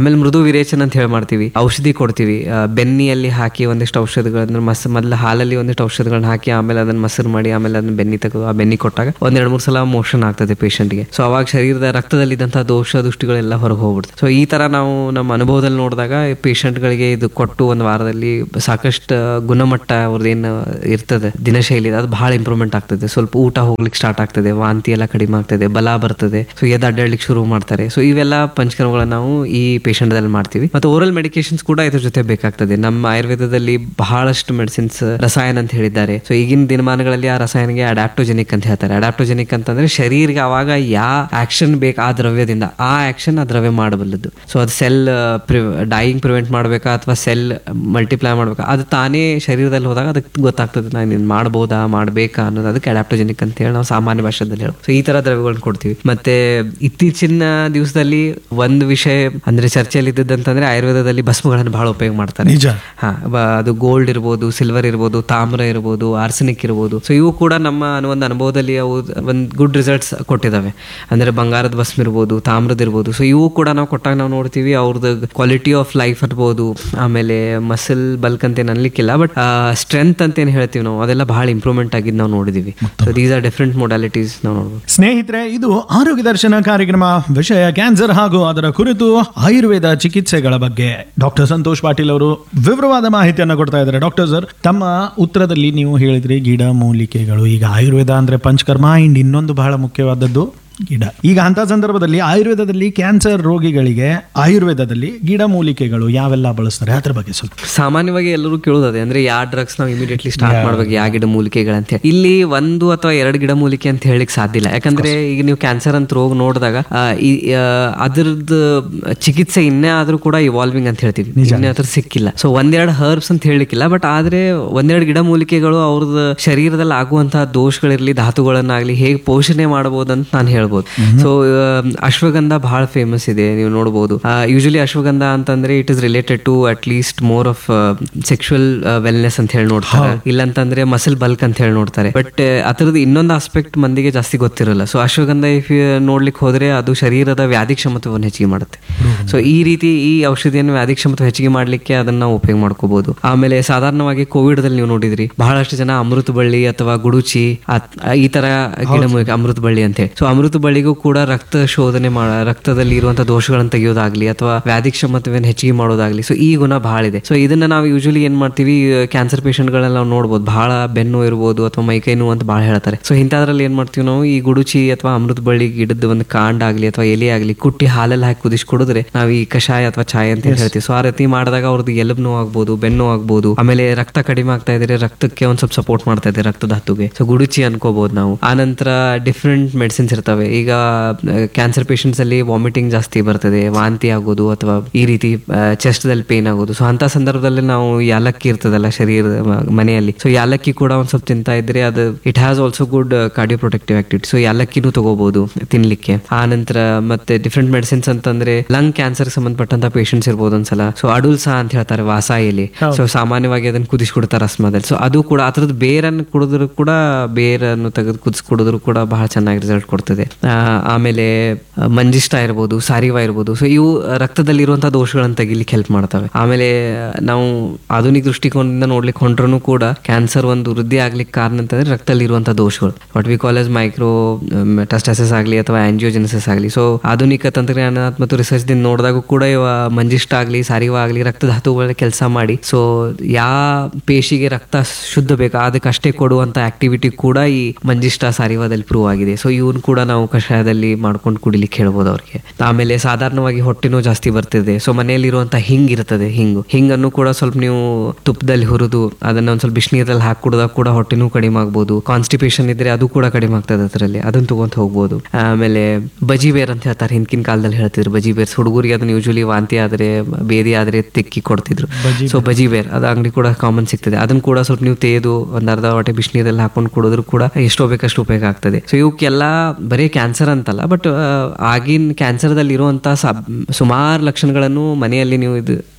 ವಿರೇಚನ ಅಂತ ಹೇಳಿ ಮಾಡ್ತೀವಿ ಔಷಧಿ ಕೊಡ್ತೀವಿ ಆ, ಬೆನ್ನಿಯಲ್ಲಿ ಹಾಕಿ ಒಂದಿಷ್ಟು ಔಷಧಿಗಳನ್ನ ಮಸ್ ಮೊದಲು ಹಾಲಲ್ಲಿ ಒಂದಿಷ್ಟು ಔಷಧಿಗಳನ್ನ ಹಾಕಿ ಆಮೇಲೆ ಅದನ್ನ ಮೊಸರು ಮಾಡಿ ಆಮೇಲೆ ಅದನ್ನ ಬೆನ್ನಿ ತೆಗೆದು ಆ ಬೆನ್ನಿ ಕೊಟ್ಟಾಗ ಒಂದ್ ಎರಡು ಮೂರು ಸಲ ಮೋಷನ್ ಆಗ್ತದೆ ಪೇಷಂಟ್ಗೆ ಸೊ ಅವಾಗ ಶರೀರದ ರಕ್ತದಲ್ಲಿದ್ದಂತಹ ದೋಷ ದುಷ್ಟಿಗಳೆಲ್ಲ ಹೊರಗೆ ಹೋಗ್ಬಿಡ್ತದೆ ಸೊ ಈ ತರ ನಾವು ನಮ್ಮ ಅನುಭವದಲ್ಲಿ ನೋಡಿದಾಗ ಪೇಷಂಟ್ಗಳಿಗೆ ಇದು ಕೊಟ್ಟು ಒಂದು ವಾರದಲ್ಲಿ ಸಾಕಷ್ಟು ಗುಣಮಟ್ಟ ಅವ್ರದ್ದೇನು ಇರ್ತದೆ ದಿನಶೈಲಿ ಅದು ಬಹಳ ಇಂಪ್ರೂವ್ಮೆಂಟ್ ಆಗ್ತದೆ ಸ್ವಲ್ಪ ಊಟ ಹೋಗ್ಲಿಕ್ಕೆ ಸ್ಟಾರ್ಟ್ ಆಗ್ತದೆ ವಾಂತಿ ಎಲ್ಲ ಕಡಿಮೆ ಆಗ್ತದೆ ಬಲ ಬರ್ತದೆ ಸೊ ಎದ್ದು ಅಡ್ಡಾಡ್ಲಿಕ್ಕೆ ಶುರು ಮಾಡ್ತಾರೆ ಸೊ ಇವೆಲ್ಲ ಪಂಚಕರ್ಮಗಳನ್ನ ನಾವು ಈ ಪೇಷಂಟ್ ದಲ್ಲಿ ಮಾಡ್ತೀವಿ ಮತ್ತೆ ಓರಲ್ ಮೆಡಿಕೇಶನ್ಸ್ ಕೂಡ ಇದ್ರ ಜೊತೆ ಬೇಕಾಗ್ತದೆ ನಮ್ಮ ಆಯುರ್ವೇದದಲ್ಲಿ ಬಹಳಷ್ಟು ಮೆಡಿಸಿನ್ಸ್ ರಸಾಯನ ಅಂತ ಹೇಳಿದ್ದಾರೆ ಸೊ ಈಗಿನ ದಿನಮಾನಗಳಲ್ಲಿ ಆ ರಸಾಯನಿಗೆ ಅಡಾಪ್ಟೋಜೆನಿಕ್ ಅಂತ ಹೇಳ್ತಾರೆ ಅಡಾಪ್ಟೋಜೆನಿಕ್ ಅಂತಂದ್ರೆ ಶರೀರಕ್ಕೆ ಅವಾಗ ಯಾವ ಆಕ್ಷನ್ ಬೇಕು ಆ ದ್ರವ್ಯದಿಂದ ಆ ಆಕ್ಷನ್ ಆ ದ್ರವ್ಯ ಮಾಡಬಲ್ಲದು ಸೊ ಅದು ಸೆಲ್ ಡೈಯಿಂಗ್ ಪ್ರಿವೆಂಟ್ ಮಾಡಬೇಕಾ ಅಥವಾ ಸೆಲ್ ಮಲ್ಟಿಪ್ಲೈ ಮಾಡ್ಬೇಕಾ ಅದು ತಾನೇ ಶರೀರದಲ್ಲಿ ಹೋದಾಗ ಅದಕ್ಕೆ ಗೊತ್ತಾಗ್ತದೆ ನಾನು ಇದನ್ನ ಮಾಡ್ಬೋದಾ ಮಾಡಬೇಕಾ ಅನ್ನೋದು ಅದಕ್ಕೆ ಅಡಾಪ್ಟೋಜೆನಿಕ್ ಅಂತ ಹೇಳಿ ನಾವು ಸಾಮಾನ್ಯ ಭಾಷೆದಲ್ಲಿ ಹೇಳೋದು ಸೊ ಈ ತರ ದ್ರವ್ಯಗಳನ್ನ ಕೊಡ್ತೀವಿ ಮತ್ತೆ ಇತ್ತೀಚಿನ ದಿವಸದಲ್ಲಿ ಒಂದು ವಿಷಯ ಅಂದ್ರೆ ಚರ್ಚೆಯಲ್ಲಿ ಇದ್ದದಂತಂದ್ರೆ ಆಯುರ್ವೇದದಲ್ಲಿ ಭಸ್ಮಗಳನ್ನು ಬಹಳ ಉಪಯೋಗ ಮಾಡ್ತಾರೆ ನಿಜ ಹಾ ಬ- ಅದು ಗೋಲ್ಡ್ ಇರ್ಬೋದು ಸಿಲ್ವರ್ ಇರ್ಬೋದು ತಾಮ್ರ ಇರ್ಬೋದು ಆರ್ಸೆನಿಕ್ ಇರ್ಬೋದು ಸೊ ಇವು ಕೂಡ ನಮ್ಮ ಅನು- ಒಂದು ಅನುಭವದಲ್ಲಿ ಅವು ಒಂದು ಗುಡ್ ರಿಸಲ್ಟ್ಸ್ ಕೊಟ್ಟಿದ್ದಾವೆ ಅಂದ್ರೆ ಬಂಗಾರದ ಭಸ್ಮ ಇರ್ಬೋದು ತಾಮ್ರದ ಇರ್ಬೋದು ಸೊ ಇವು ಕೂಡ ನಾವು ಕೊಟ್ಟಾಗ ನಾವು ನೋಡ್ತೀವಿ ಅವ್ರದ್ದು ಕ್ವಾಲಿಟಿ ಆಫ್ ಲೈಫ್ ಇರ್ಬೋದು ಆಮೇಲೆ ಮಸಲ್ ಬಲ್ಕ್ ಅಂತ ಏನು ಅನ್ಲಿಕ್ಕಿಲ್ಲ ಬಟ್ ಸ್ಟ್ರೆಂತ್ ಅಂತ ಏನು ಹೇಳ್ತೀವಿ ನಾವು ಅದೆಲ್ಲ ಬಹಳ ಇಂಪ್ರೂವ್ಮೆಂಟ್ ಆಗಿದ್ದು ನಾವು ನೋಡಿದೀವಿ so these are different modalities ನಾವು ನೋಡ್ಬೋದು ಸ್ನೇಹಿತರೆ ಇದು ಆರೋಗ್ಯ ದರ್ಶನ ಕಾರ್ಯಕ್ರಮ ವಿಷಯ ಕ್ಯಾನ್ಸರ್ ಹಾಗೂ ಅದರ ಕುರಿತು ಆಯುರ್ವೇದ ಚಿಕಿತ್ಸೆಗಳ ಬಗ್ಗೆ ಡಾಕ್ಟರ್ ಸಂತೋಷ್ ಪಾಟೀಲ್ ಅವರು ವಿವರವಾದ ಮಾಹಿತಿಯನ್ನು ಕೊಡ್ತಾ ಇದ್ದಾರೆ ಡಾಕ್ಟರ್ ಸರ್ ತಮ್ಮ ಉತ್ತರದಲ್ಲಿ ನೀವು ಹೇಳಿದ್ರಿ ಗಿಡ ಮೂಲಿಕೆಗಳು ಈಗ ಆಯುರ್ವೇದ ಅಂದ್ರೆ ಪಂಚಕರ್ಮ ಅಂಡ್ ಇನ್ನೊಂದು ಬಹಳ ಮುಖ್ಯವಾದದ್ದು ಗಿಡ ಈಗ ಅಂತ ಸಂದರ್ಭದಲ್ಲಿ ಆಯುರ್ವೇದದಲ್ಲಿ ಕ್ಯಾನ್ಸರ್ ರೋಗಿಗಳಿಗೆ ಆಯುರ್ವೇದದಲ್ಲಿ ಗಿಡ ಮೂಲಿಕೆಗಳು ಯಾವೆಲ್ಲ ಬಳಸ್ತಾರೆ ಅದ್ರ ಬಗ್ಗೆ ಸ್ವಲ್ಪ ಸಾಮಾನ್ಯವಾಗಿ ಎಲ್ಲರೂ ಕೇಳೋದೇ ಅಂದ್ರೆ ಯಾವ ಡ್ರಗ್ಸ್ ನಾವು ಇಮಿಡಿಯೇಟ್ಲಿ ಸ್ಟಾರ್ಟ್ ಮಾಡ್ಬೇಕು ಯಾವ ಗಿಡ ಮೂಲಿಕೆಗಳಂತ ಹೇಳಿ ಇಲ್ಲಿ ಒಂದು ಅಥವಾ ಎರಡು ಗಿಡ ಮೂಲಿಕೆ ಅಂತ ಹೇಳಿಕ್ ಸಾಧ್ಯ ಇಲ್ಲ ಯಾಕಂದ್ರೆ ಈಗ ನೀವು ಕ್ಯಾನ್ಸರ್ ಅಂತ ರೋಗ ನೋಡಿದಾಗ ಆ, ಈ ಆ, ಅದ್ರದ್ದು ಚಿಕಿತ್ಸೆ ಇನ್ನೇ ಆದ್ರೂ ಕೂಡ ಇವಾಲ್ವಿಂಗ್ ಅಂತ ಹೇಳ್ತೀವಿ ಇನ್ನೇ ಅದ್ರ ಸಿಕ್ಕಿಲ್ಲ ಸೊ ಒಂದೆರಡು ಹರ್ಬ್ಸ್ ಅಂತ ಹೇಳಿಕ್ಕಿಲ್ಲ ಬಟ್ ಆದ್ರೆ ಒಂದೆರಡು ಗಿಡ ಮೂಲಿಕೆಗಳು ಅವ್ರದ್ದು ಶರೀರದಲ್ಲಿ ಆಗುವಂತಹ ದೋಷಗಳಿರ್ಲಿ ಧಾತುಗಳನ್ನಾಗ್ಲಿ ಹೇಗೆ ಪೋಷಣೆ ಮಾಡಬಹುದು ಅಂತ ನಾನು ಹೇಳ್ಬೋದು ಸೊ ಅಶ್ವಗಂಧ ಬಹಳ ಫೇಮಸ್ ಇದೆ ನೀವು ನೋಡಬಹುದು ಯೂಶಲಿ ಅಶ್ವಗಂಧ ಅಂತಂದ್ರೆ it is related to at least more of sexual wellness ಅಂತ ಹೇಳಿ ನೋಡ್ತಾರೆ ಇಲ್ಲಂತಂದ್ರೆ ಮಸಲ್ ಬಲ್ಕ್ ಅಂತ ಹೇಳಿ ನೋಡ್ತಾರೆ ಬಟ್ ಅದರದ್ದು ಇನ್ನೊಂದು ಆಸ್ಪೆಕ್ಟ್ ಮಂದಿಗೆ ಜಾಸ್ತಿ ಗೊತ್ತಿರಲ್ಲ ಸೊ ಅಶ್ವಗಂಧ ಇಫ್ ನೋಡ್ಲಿಕ್ಕೆ ಹೋದ್ರೆ ಅದು ಶರೀರದ ವ್ಯಾಧಿ ಕ್ಷಮತೆಯನ್ನು ಹೆಚ್ಚಿಗೆ ಮಾಡುತ್ತೆ ಸೊ ಈ ರೀತಿ ಈ ಔಷಧಿಯನ್ನು ವ್ಯಾಧಿ ಕ್ಷಮತೆ ಹೆಚ್ಚಿಗೆ ಮಾಡ್ಲಿಕ್ಕೆ ಅದನ್ನ ನಾವು ಉಪಯೋಗ ಮಾಡ್ಕೋಬಹುದು ಆಮೇಲೆ ಸಾಧಾರಣವಾಗಿ ಕೋವಿಡ್ ದಲ್ಲಿ ನೀವು ನೋಡಿದ್ರಿ ಬಹಳಷ್ಟು ಜನ ಅಮೃತ ಬಳ್ಳಿ ಅಥವಾ ಗುಡುಚಿ ಅತ್- ಈ ತರ ಗಿಡಮೂಲಿಕೆ ಅಮೃತ ಬಳ್ಳಿ ಅಂತ ಹೇಳಿ ಸೊ ಅಮೃತ ಬಳ್ಳಿಗೂ ಕೂಡ ರಕ್ತ ಶೋಧನೆ ಮಾಡ ರಕ್ತದಲ್ಲಿ ಇರುವಂತಹ ದೋಷಗಳನ್ನು ತೆಗೆಯೋದಾಗ್ಲಿ ಅಥವಾ ವ್ಯಾಧಿ ಕ್ಷಮತೆಯನ್ನು ಹೆಚ್ಚಿಗೆ ಮಾಡೋದಾಗ್ಲಿ ಸೊ ಈ ಗುಣ ಬಹಳ ಇದೆ ಸೊ ಇದನ್ನ ನಾವು ಯೂಶಲಿ ಏನ್ ಮಾಡ್ತೀವಿ ಕ್ಯಾನ್ಸರ್ ಗಳನ್ನ ನಾವು ನೋಡ್ಬೋದು ಬಹಳ ಬೆನ್ನು ಇರ್ಬೋದು ಅಥವಾ ಮೈಕೈ ನೋವು ಅಂತ ಬಹಳ ಹೇಳ್ತಾರೆ ಸೊ ಇಂಥದ್ರಲ್ಲಿ ಏನ್ ಮಾಡ್ತೀವಿ ನಾವು ಈ ಗುಡುಚಿ ಅಥವಾ ಅಮೃತ ಬಳ್ಳಿ ಗಿಡದ ಒಂದು ಕಾಂಡ ಆಗ್ಲಿ ಅಥವಾ ಎಲೆ ಆಗ್ಲಿ ಕುಟ್ಟಿ ಹಾಲಲ್ಲಿ ಹಾಕಿ ಕುದಿಸಿ ಕುಡಿದ್ರೆ ನಾವು ಈ ಕಷಾಯ ಅಥವಾ ಚಾಯ್ ಅಂತ ಏನ್ ಹೇಳ್ತೀವಿ ಸೊ ಆ ರೀತಿ ಮಾಡಿದಾಗ ಅವ್ರದ್ದು ಎಲುಬು ನೋವು ಆಗ್ಬೋದು ಬೆನ್ನು ಆಗ್ಬೋದು ಆಮೇಲೆ ರಕ್ತ ಕಡಿಮೆ ಆಗ್ತಾ ಇದ್ರೆ ರಕ್ತಕ್ಕೆ ಒಂದ್ ಸ್ವಲ್ಪ ಸಪೋರ್ಟ್ ಮಾಡ್ತಾ ಇದೆ ರಕ್ತಧಾತುಗೆ ಸೊ ಗುಡುಚಿ ಅನ್ಕೋಬಹುದು ನಾವು ಆನಂತರ ಡಿಫ್ರೆಂಟ್ ಮೆಡಿಸಿನ್ಸ್ ಇರ್ತವೆ ಈಗ ಕ್ಯಾನ್ಸರ್ ಪೇಷಂಟ್ಸ್ ಅಲ್ಲಿ ವಾಮಿಟಿಂಗ್ ಜಾಸ್ತಿ ಬರ್ತದೆ ವಾಂತಿ ಆಗೋದು ಅಥವಾ ಈ ರೀತಿ ಚೆಸ್ಟ್ ದಲ್ಲಿ ಪೇನ್ ಆಗೋದು ಸೊ ಅಂತ ಸಂದರ್ಭದಲ್ಲಿ ನಾವು ಯಾಲಕ್ಕಿ ಇರ್ತದಲ್ಲ ಶರೀರದ ಮ- ಮನೆಯಲ್ಲಿ ಸೊ ಯಾಲಕ್ಕಿ ಕೂಡ ಒಂದ್ ಸ್ವಲ್ಪ ತಿಂತಾ ಇದ್ರೆ ಅದು it has also good cardio protective activity so ಯಾಲಕ್ಕಿನೂ ತಗೋಬಹುದು ತಿನ್ಲಿಕ್ಕೆ ಆ ನಂತರ ಮತ್ತೆ ಡಿಫ್ರೆಂಟ್ ಮೆಡಿಸಿನ್ಸ್ ಅಂತಂದ್ರೆ ಲಂಗ್ ಕ್ಯಾನ್ಸರ್ ಸಂಬಂಧಪಟ್ಟಂತ ಪೇಷಂಟ್ಸ್ ಇರ್ಬೋದು ಒಂದ್ಸಲ ಸೊ ಅಡುಲ್ಸಾ ಅಂತ ಹೇಳ್ತಾರೆ ವಾಸ ಎಲೆ ಸೊ ಸಾಮಾನ್ಯವಾಗಿ ಅದನ್ನ ಕುದಿಸ್ಕೊಡ್ತಾರೆ ರಸ್ಮದಲ್ಲಿ ಸೊ ಅದು ಕೂಡ ಅದ್ರದ್ದು ಬೇರನ್ನು ಕುಡಿದ್ರು ಕೂಡ ಬೇರನ್ನು ತೆಗೆದು ಕುದಿಸ್ ಕುಡಿದ್ರು ಕೂಡ ಬಹಳ ಚೆನ್ನಾಗಿ ರಿಸಲ್ಟ್ ಕೊಡ್ತದೆ ಆ, ಆಮೇಲೆ ಆ, ಮಂಜಿಷ್ಟ ಇರ್ಬೋದು ಸಾರಿವಾ ಇರ್ಬೋದು ಸೊ ಇವು ರಕ್ತದಲ್ಲಿರುವಂತಹ ದೋಷಗಳನ್ನು ತೆಗಿಲಿಕ್ಕೆ ಹೆಲ್ಪ್ ಮಾಡ್ತವೆ ಆಮೇಲೆ ಆ, ನಾವು ಆಧುನಿಕ ದೃಷ್ಟಿಕೋನದಿಂದ ನೋಡ್ಲಿಕ್ಕೆ ಹೊಂಟ್ರೂ ಕೂಡ ಕ್ಯಾನ್ಸರ್ ಒಂದು ವೃದ್ಧಿ ಆಗ್ಲಿಕ್ಕೆ ಕಾರಣ ಅಂತಂದ್ರೆ ರಕ್ತದಲ್ಲಿರುವಂತಹ ದೋಷಗಳು what we college micro metastasis ಆಗಲಿ ಅಥವಾ ಆಂಜಿಯೋಜೆನಿಸಿಸ್ ಆಗಲಿ ಸೊ ಆಧುನಿಕ ತಂತ್ರಜ್ಞಾನ ಮತ್ತು ರಿಸರ್ಚ್ ದಿಂದ ನೋಡಿದಾಗ ಕೂಡ ಇವ ಮಂಜಿಷ್ಟ ಆಗಲಿ ಸಾರಿವ ಆಗಲಿ ರಕ್ತಧಾತುಗಳ ಕೆಲಸ ಮಾಡಿ ಸೊ ಯಾವ ಪೇಶಿಗೆ ರಕ್ತ ಶುದ್ಧ ಬೇಕು ಅದಕ್ಕೆ ಅಷ್ಟೇ ಕೊಡುವಂತ ಆಕ್ಟಿವಿಟಿ ಕೂಡ ಈ ಮಂಜಿಷ್ಟ ಸಾರಿವಾದಲ್ಲಿ ಪ್ರೂವ್ ಆಗಿದೆ ಸೊ ಇವನ್ ಕೂಡ ನಾವು ಕಷಾಯದಲ್ಲಿ ಮಾಡ್ಕೊಂಡು ಕುಡಿಲಿಕ್ಕೆ ಹೇಳ್ಬೋದು ಅವ್ರಿಗೆ ಆಮೇಲೆ ಸಾಧಾರಣವಾಗಿ ಹೊಟ್ಟೆ ನೋವು ಜಾಸ್ತಿ ಬರ್ತಿದೆ ಸೊ ಮನೆಯಲ್ಲಿರುವಂತ ಹಿಂಗ್ ಇರ್ತದೆ ಹಿಂಗು ಹಿಂಗನ್ನು ಕೂಡ ಸ್ವಲ್ಪ ನೀವು ತುಪ್ಪದಲ್ಲಿ ಹುರಿದು ಅದನ್ನ ಒಂದ್ ಸ್ವಲ್ಪ ಬಿಸಿನೀರಲ್ಲಿ ಹಾಕಿ ಕುಡಿದಾಗ ಕೂಡ ಹೊಟ್ಟೆ ನೋವು ಕಡಿಮೆ ಆಗ್ಬೋದು ಕಾನ್ಸ್ಟಿಪೇಷನ್ ಇದ್ರೆ ಅದು ಕೂಡ ಕಡಿಮೆ ಆಗ್ತದೆ ಅದರಲ್ಲಿ ಅದನ್ನ ತಗೊಂತ ಹೋಗ್ಬೋದು ಆಮೇಲೆ ಬಜಿ ಬೇರ್ ಅಂತ ಹೇಳ್ತಾರೆ ಹಿಂದಿನ ಕಾಲದಲ್ಲಿ ಹೇಳ್ತಿದ್ರು ಬಜಿ ಬೇರ್ಸ್ ಹುಡುಗರಿಗೆ ಅದನ್ನ ಯೂಶಲಿ ವಾಂತಿ ಆದ್ರೆ ಬೇದಿ ಆದ್ರೆ ತಿಕ್ಕಿ ಕೊಡ್ತಿದ್ರು ಸೊ ಬಜಿ ಬೇರ್ ಅದು ಅಂಗಡಿ ಕೂಡ ಕಾಮನ್ ಸಿಗ್ತದೆ ಅದನ್ನ ಕೂಡ ಸ್ವಲ್ಪ ನೀವು ತೇದು ಒಂದ್ ಅರ್ಧ ಹೊಟ್ಟೆ ಬಿಸಿನೀರಲ್ಲಿ ಹಾಕೊಂಡು ಕುಡಿದ್ರು ಕೂಡ ಎಷ್ಟೋ ಬೇಕಷ್ಟು ಉಪಯೋಗ ಆಗ್ತದೆ ಸೊ ಇವಕ್ಕೆಲ್ಲ ಬರೀ ಕ್ಯಾನ್ಸರ್ ಅಂತಲ್ಲ ಬಟ್ ಆಗಿನ ಕ್ಯಾನ್ಸರ್ದಲ್ಲಿ ಇರುವಂತಹ ಸುಮಾರು ಲಕ್ಷಣಗಳನ್ನು ಮನೆಯಲ್ಲಿ ನೀವು ಇದು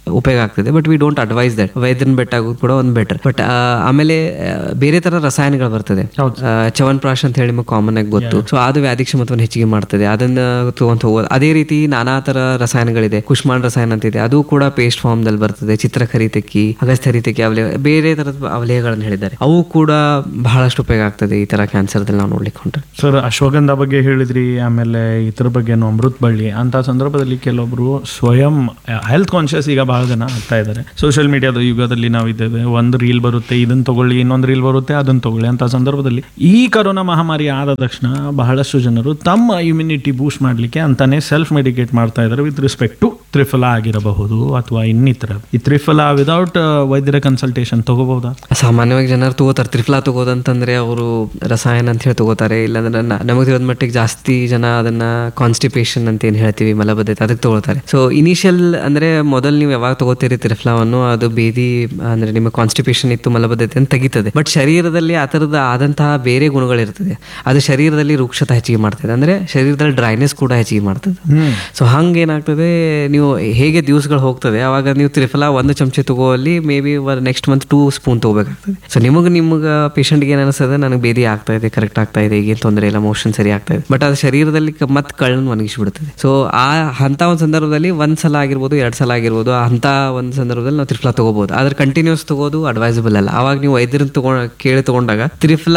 ಉಪಯೋಗ ಆಗ್ತದೆ but we don't advise that ವೈದ್ಯನ ಬೆಟ್ಟ ಆಗೋದು ಕೂಡ ಒಂದು ಬೆಟರ್ ಬಟ್ ಆಮೇಲೆ ಆ, ಬೇರೆ ತರ ರಸಾಯನಗಳು ಬರ್ತದೆ ಹೌದು. ಆ, ಚ್ಯವನ್ಪ್ರಾಶ್ ಅಂತ ಹೇಳಿ ನಿಮಗೆ ಕಾಮನ್ ಆಗಿ ಗೊತ್ತು ಸೊ ಅದು ವ್ಯಾಧಿ ಕ್ಷಮತವನ್ನು ಹೆಚ್ಚಿಗೆ ಮಾಡ್ತದೆ ಅದನ್ನ ತಗೊಂತ ಹೋಗೋದು ಅದೇ ರೀತಿ ನಾನಾ ತರ ರಸಾಯನಗಳಿದೆ ಕುಷ್ಮಾಂಡ ರಸಾಯನ ಅಂತ ಇದೆ ಅದು ಕೂಡ ಪೇಸ್ಟ್ ಫಾರ್ಮ್ ದಲ್ಲಿ ಬರ್ತದೆ ಚಿತ್ರಕರಿತಕ್ಕಿ ಅಗಸ್ತ್ಯ ಹರಿತಕ್ಕಿ ಅವಲೆ ಬೇರೆ ತರದ ಅವಲೇಹಗಳನ್ನು ಹೇಳಿದ್ದಾರೆ ಅವು ಕೂಡ ಬಹಳಷ್ಟು ಉಪಯೋಗ ಆಗ್ತದೆ ಈ ತರ ಕ್ಯಾನ್ಸರ್ದಲ್ಲಿ ನಾವು ನೋಡ್ಲಿಕ್ಕೆ ಹೊಂಟ್ರೆ ಸರ್ ಅಶ್ವಗಂಧ ಬಗ್ಗೆ ಹೇಳಿದ್ರಿ ಆಮೇಲೆ ಇತರ ಬಗ್ಗೆನು ಅಮೃತ್ ಬಳ್ಳಿ ಅಂತ ಸಂದರ್ಭದಲ್ಲಿ ಕೆಲವೊಬ್ರು ಸ್ವಯಂ ಹೆಲ್ತ್ ಕಾನ್ಶಿಯಸ್ ಈಗ ಬಹಳ ಜನ ಆಗ್ತಾ ಇದ್ದಾರೆ ಸೋಷಿಯಲ್ ಮೀಡಿಯಾದ ಯುಗದಲ್ಲಿ ನಾವು ಇದ್ದೇವೆ ಒಂದು ರೀಲ್ ಬರುತ್ತೆ ಇದನ್ನ ತಗೊಳ್ಳಿ ಇನ್ನೊಂದು ರೀಲ್ ಬರುತ್ತೆ ಅದನ್ನ ತಗೊಳ್ಳಿ ಅಂತ ಸಂದರ್ಭದಲ್ಲಿ ಈ ಕರೋನಾ ಮಹಾಮಾರಿ ಆದ ತಕ್ಷಣ ಬಹಳಷ್ಟು ಜನರು ತಮ್ಮ ಇಮ್ಯುನಿಟಿ ಬೂಸ್ಟ್ ಮಾಡಲಿಕ್ಕೆ ಅಂತಾನೆ ಸೆಲ್ಫ್ ಮೆಡಿಕೇಟ್ ಮಾಡ್ತಾ ಇದ್ದಾರೆ ವಿತ್ ರೆಸ್ಪೆಕ್ಟ್ ಟು ತ್ರಿಫಲ ಆಗಿರಬಹುದು ಅಥವಾ ಇನ್ನಿತರ ಈ ತ್ರಿಫಲ ವಿದೌಟ್ ವೈದ್ಯರ ಕನ್ಸಲ್ಟೇಷನ್ ತಗೋಬಹುದಾ ಸಾಮಾನ್ಯವಾಗಿ ಜನರು ತಗೋತಾರೆ ತ್ರಿಫಲಾ ತಗೋದಂತಂದ್ರೆ ಅವರು ರಸಾಯನ ಅಂತ ಹೇಳಿ ತಗೋತಾರೆ ಇಲ್ಲಾಂದ್ರೆ ನ- ನಮಗೆ ತಿಳಿದ ಮಟ್ಟಿಗೆ ಜಾಸ್ತಿ ಜನ ಅದನ್ನ ಕಾನ್ಸ್ಟಿಪೇಷನ್ ಅಂತ ಏನ್ ಹೇಳ್ತೀವಿ ಮಲಬದ್ಧತೆ ಅದಕ್ಕೆ ತಗೋತಾರೆ ಸೊ ಇನಿಷಿಯಲ್ ಅಂದ್ರೆ ಮೊದಲು ನೀವು ಯಾವಾಗ ತಗೋತೀರಿ ತ್ರಿಫಲಾವನ್ನು ಅದು ಬೇದಿ ಅಂದ್ರೆ ನಿಮಗೆ ಕಾನ್ಸ್ಟಿಪೇಷನ್ ಇತ್ತು ಮಲಬದ್ಧತೆ ಅಂತ ತೆಗಿತದೆ ಬಟ್ ಶರೀರದಲ್ಲಿ ಆ ಥರದ ಆದಂತಹ ಬೇರೆ ಗುಣಗಳಿರ್ತದೆ ಅದು ಶರೀರದಲ್ಲಿ ರೂಕ್ಷತೆ ಹೆಚ್ಚಿಗೆ ಮಾಡ್ತದೆ ಅಂದ್ರೆ ಶರೀರದಲ್ಲಿ ಡ್ರೈನೆಸ್ ಕೂಡ ಹೆಚ್ಚಿಗೆ ಮಾಡ್ತದೆ ಸೊ ಹಂಗೇನಾಗ್ತದೆ ನೀವು ಹೇಗೆ ದಿವಸಗಳು ಹೋಗ್ತದೆ ಅವಾಗ ನೀವು ತ್ರಿಫಲ ಒಂದು ಚಮಚೆ ತಗೋಲ್ಲಿ may be next month two spoon ತಗೋಬೇಕಾಗ್ತದೆ ಸೊ ನಿಮಗೆ ನಿಮ್ಗೆ ಪೇಷಂಟ್ಗೆ ಏನು ಅನಿಸ್ತದೆ ನನಗೆ ಬೇದಿ ಆಗ್ತಾ ಇದೆ ಕರೆಕ್ಟ್ ಆಗ್ತಾ ಇದೆ ಈಗೇನು ತೊಂದರೆ ಇಲ್ಲ ಮೋಷನ್ ಸರಿ ಆಗ್ತಾ ಇದೆ ಬಟ್ ಅದು ಶರೀರದಲ್ಲಿ ಮತ್ತೆ ಕಳ್ಳನ್ನು ಒಣಗಿಸ್ಬಿಡ್ತದೆ ಸೊ ಆ ಅಂತ ಒಂದು ಸಂದರ್ಭದಲ್ಲಿ ಒಂದ್ ಸಲ ಆಗಿರ್ಬೋದು ಎರಡು ಸಲ ಆಗಿರ್ಬೋದು ಅಂತ ಒಂದು ಸಂದರ್ಭದಲ್ಲಿ ನಾವು ತ್ರಿಫಲ ತಗೋಬಹುದು ಆದ್ರೆ ಕಂಟಿನ್ಯೂಸ್ ತಗೋದು ಅಡ್ವೈಸಬಲ್ ಅಲ್ಲ ಅವಾಗ ನೀವು ವೈದ್ಯರನ್ನ ತಗೊಂಡ್ ಕೇಳಿ ತಗೊಂಡಾಗ ತ್ರಿಫಲ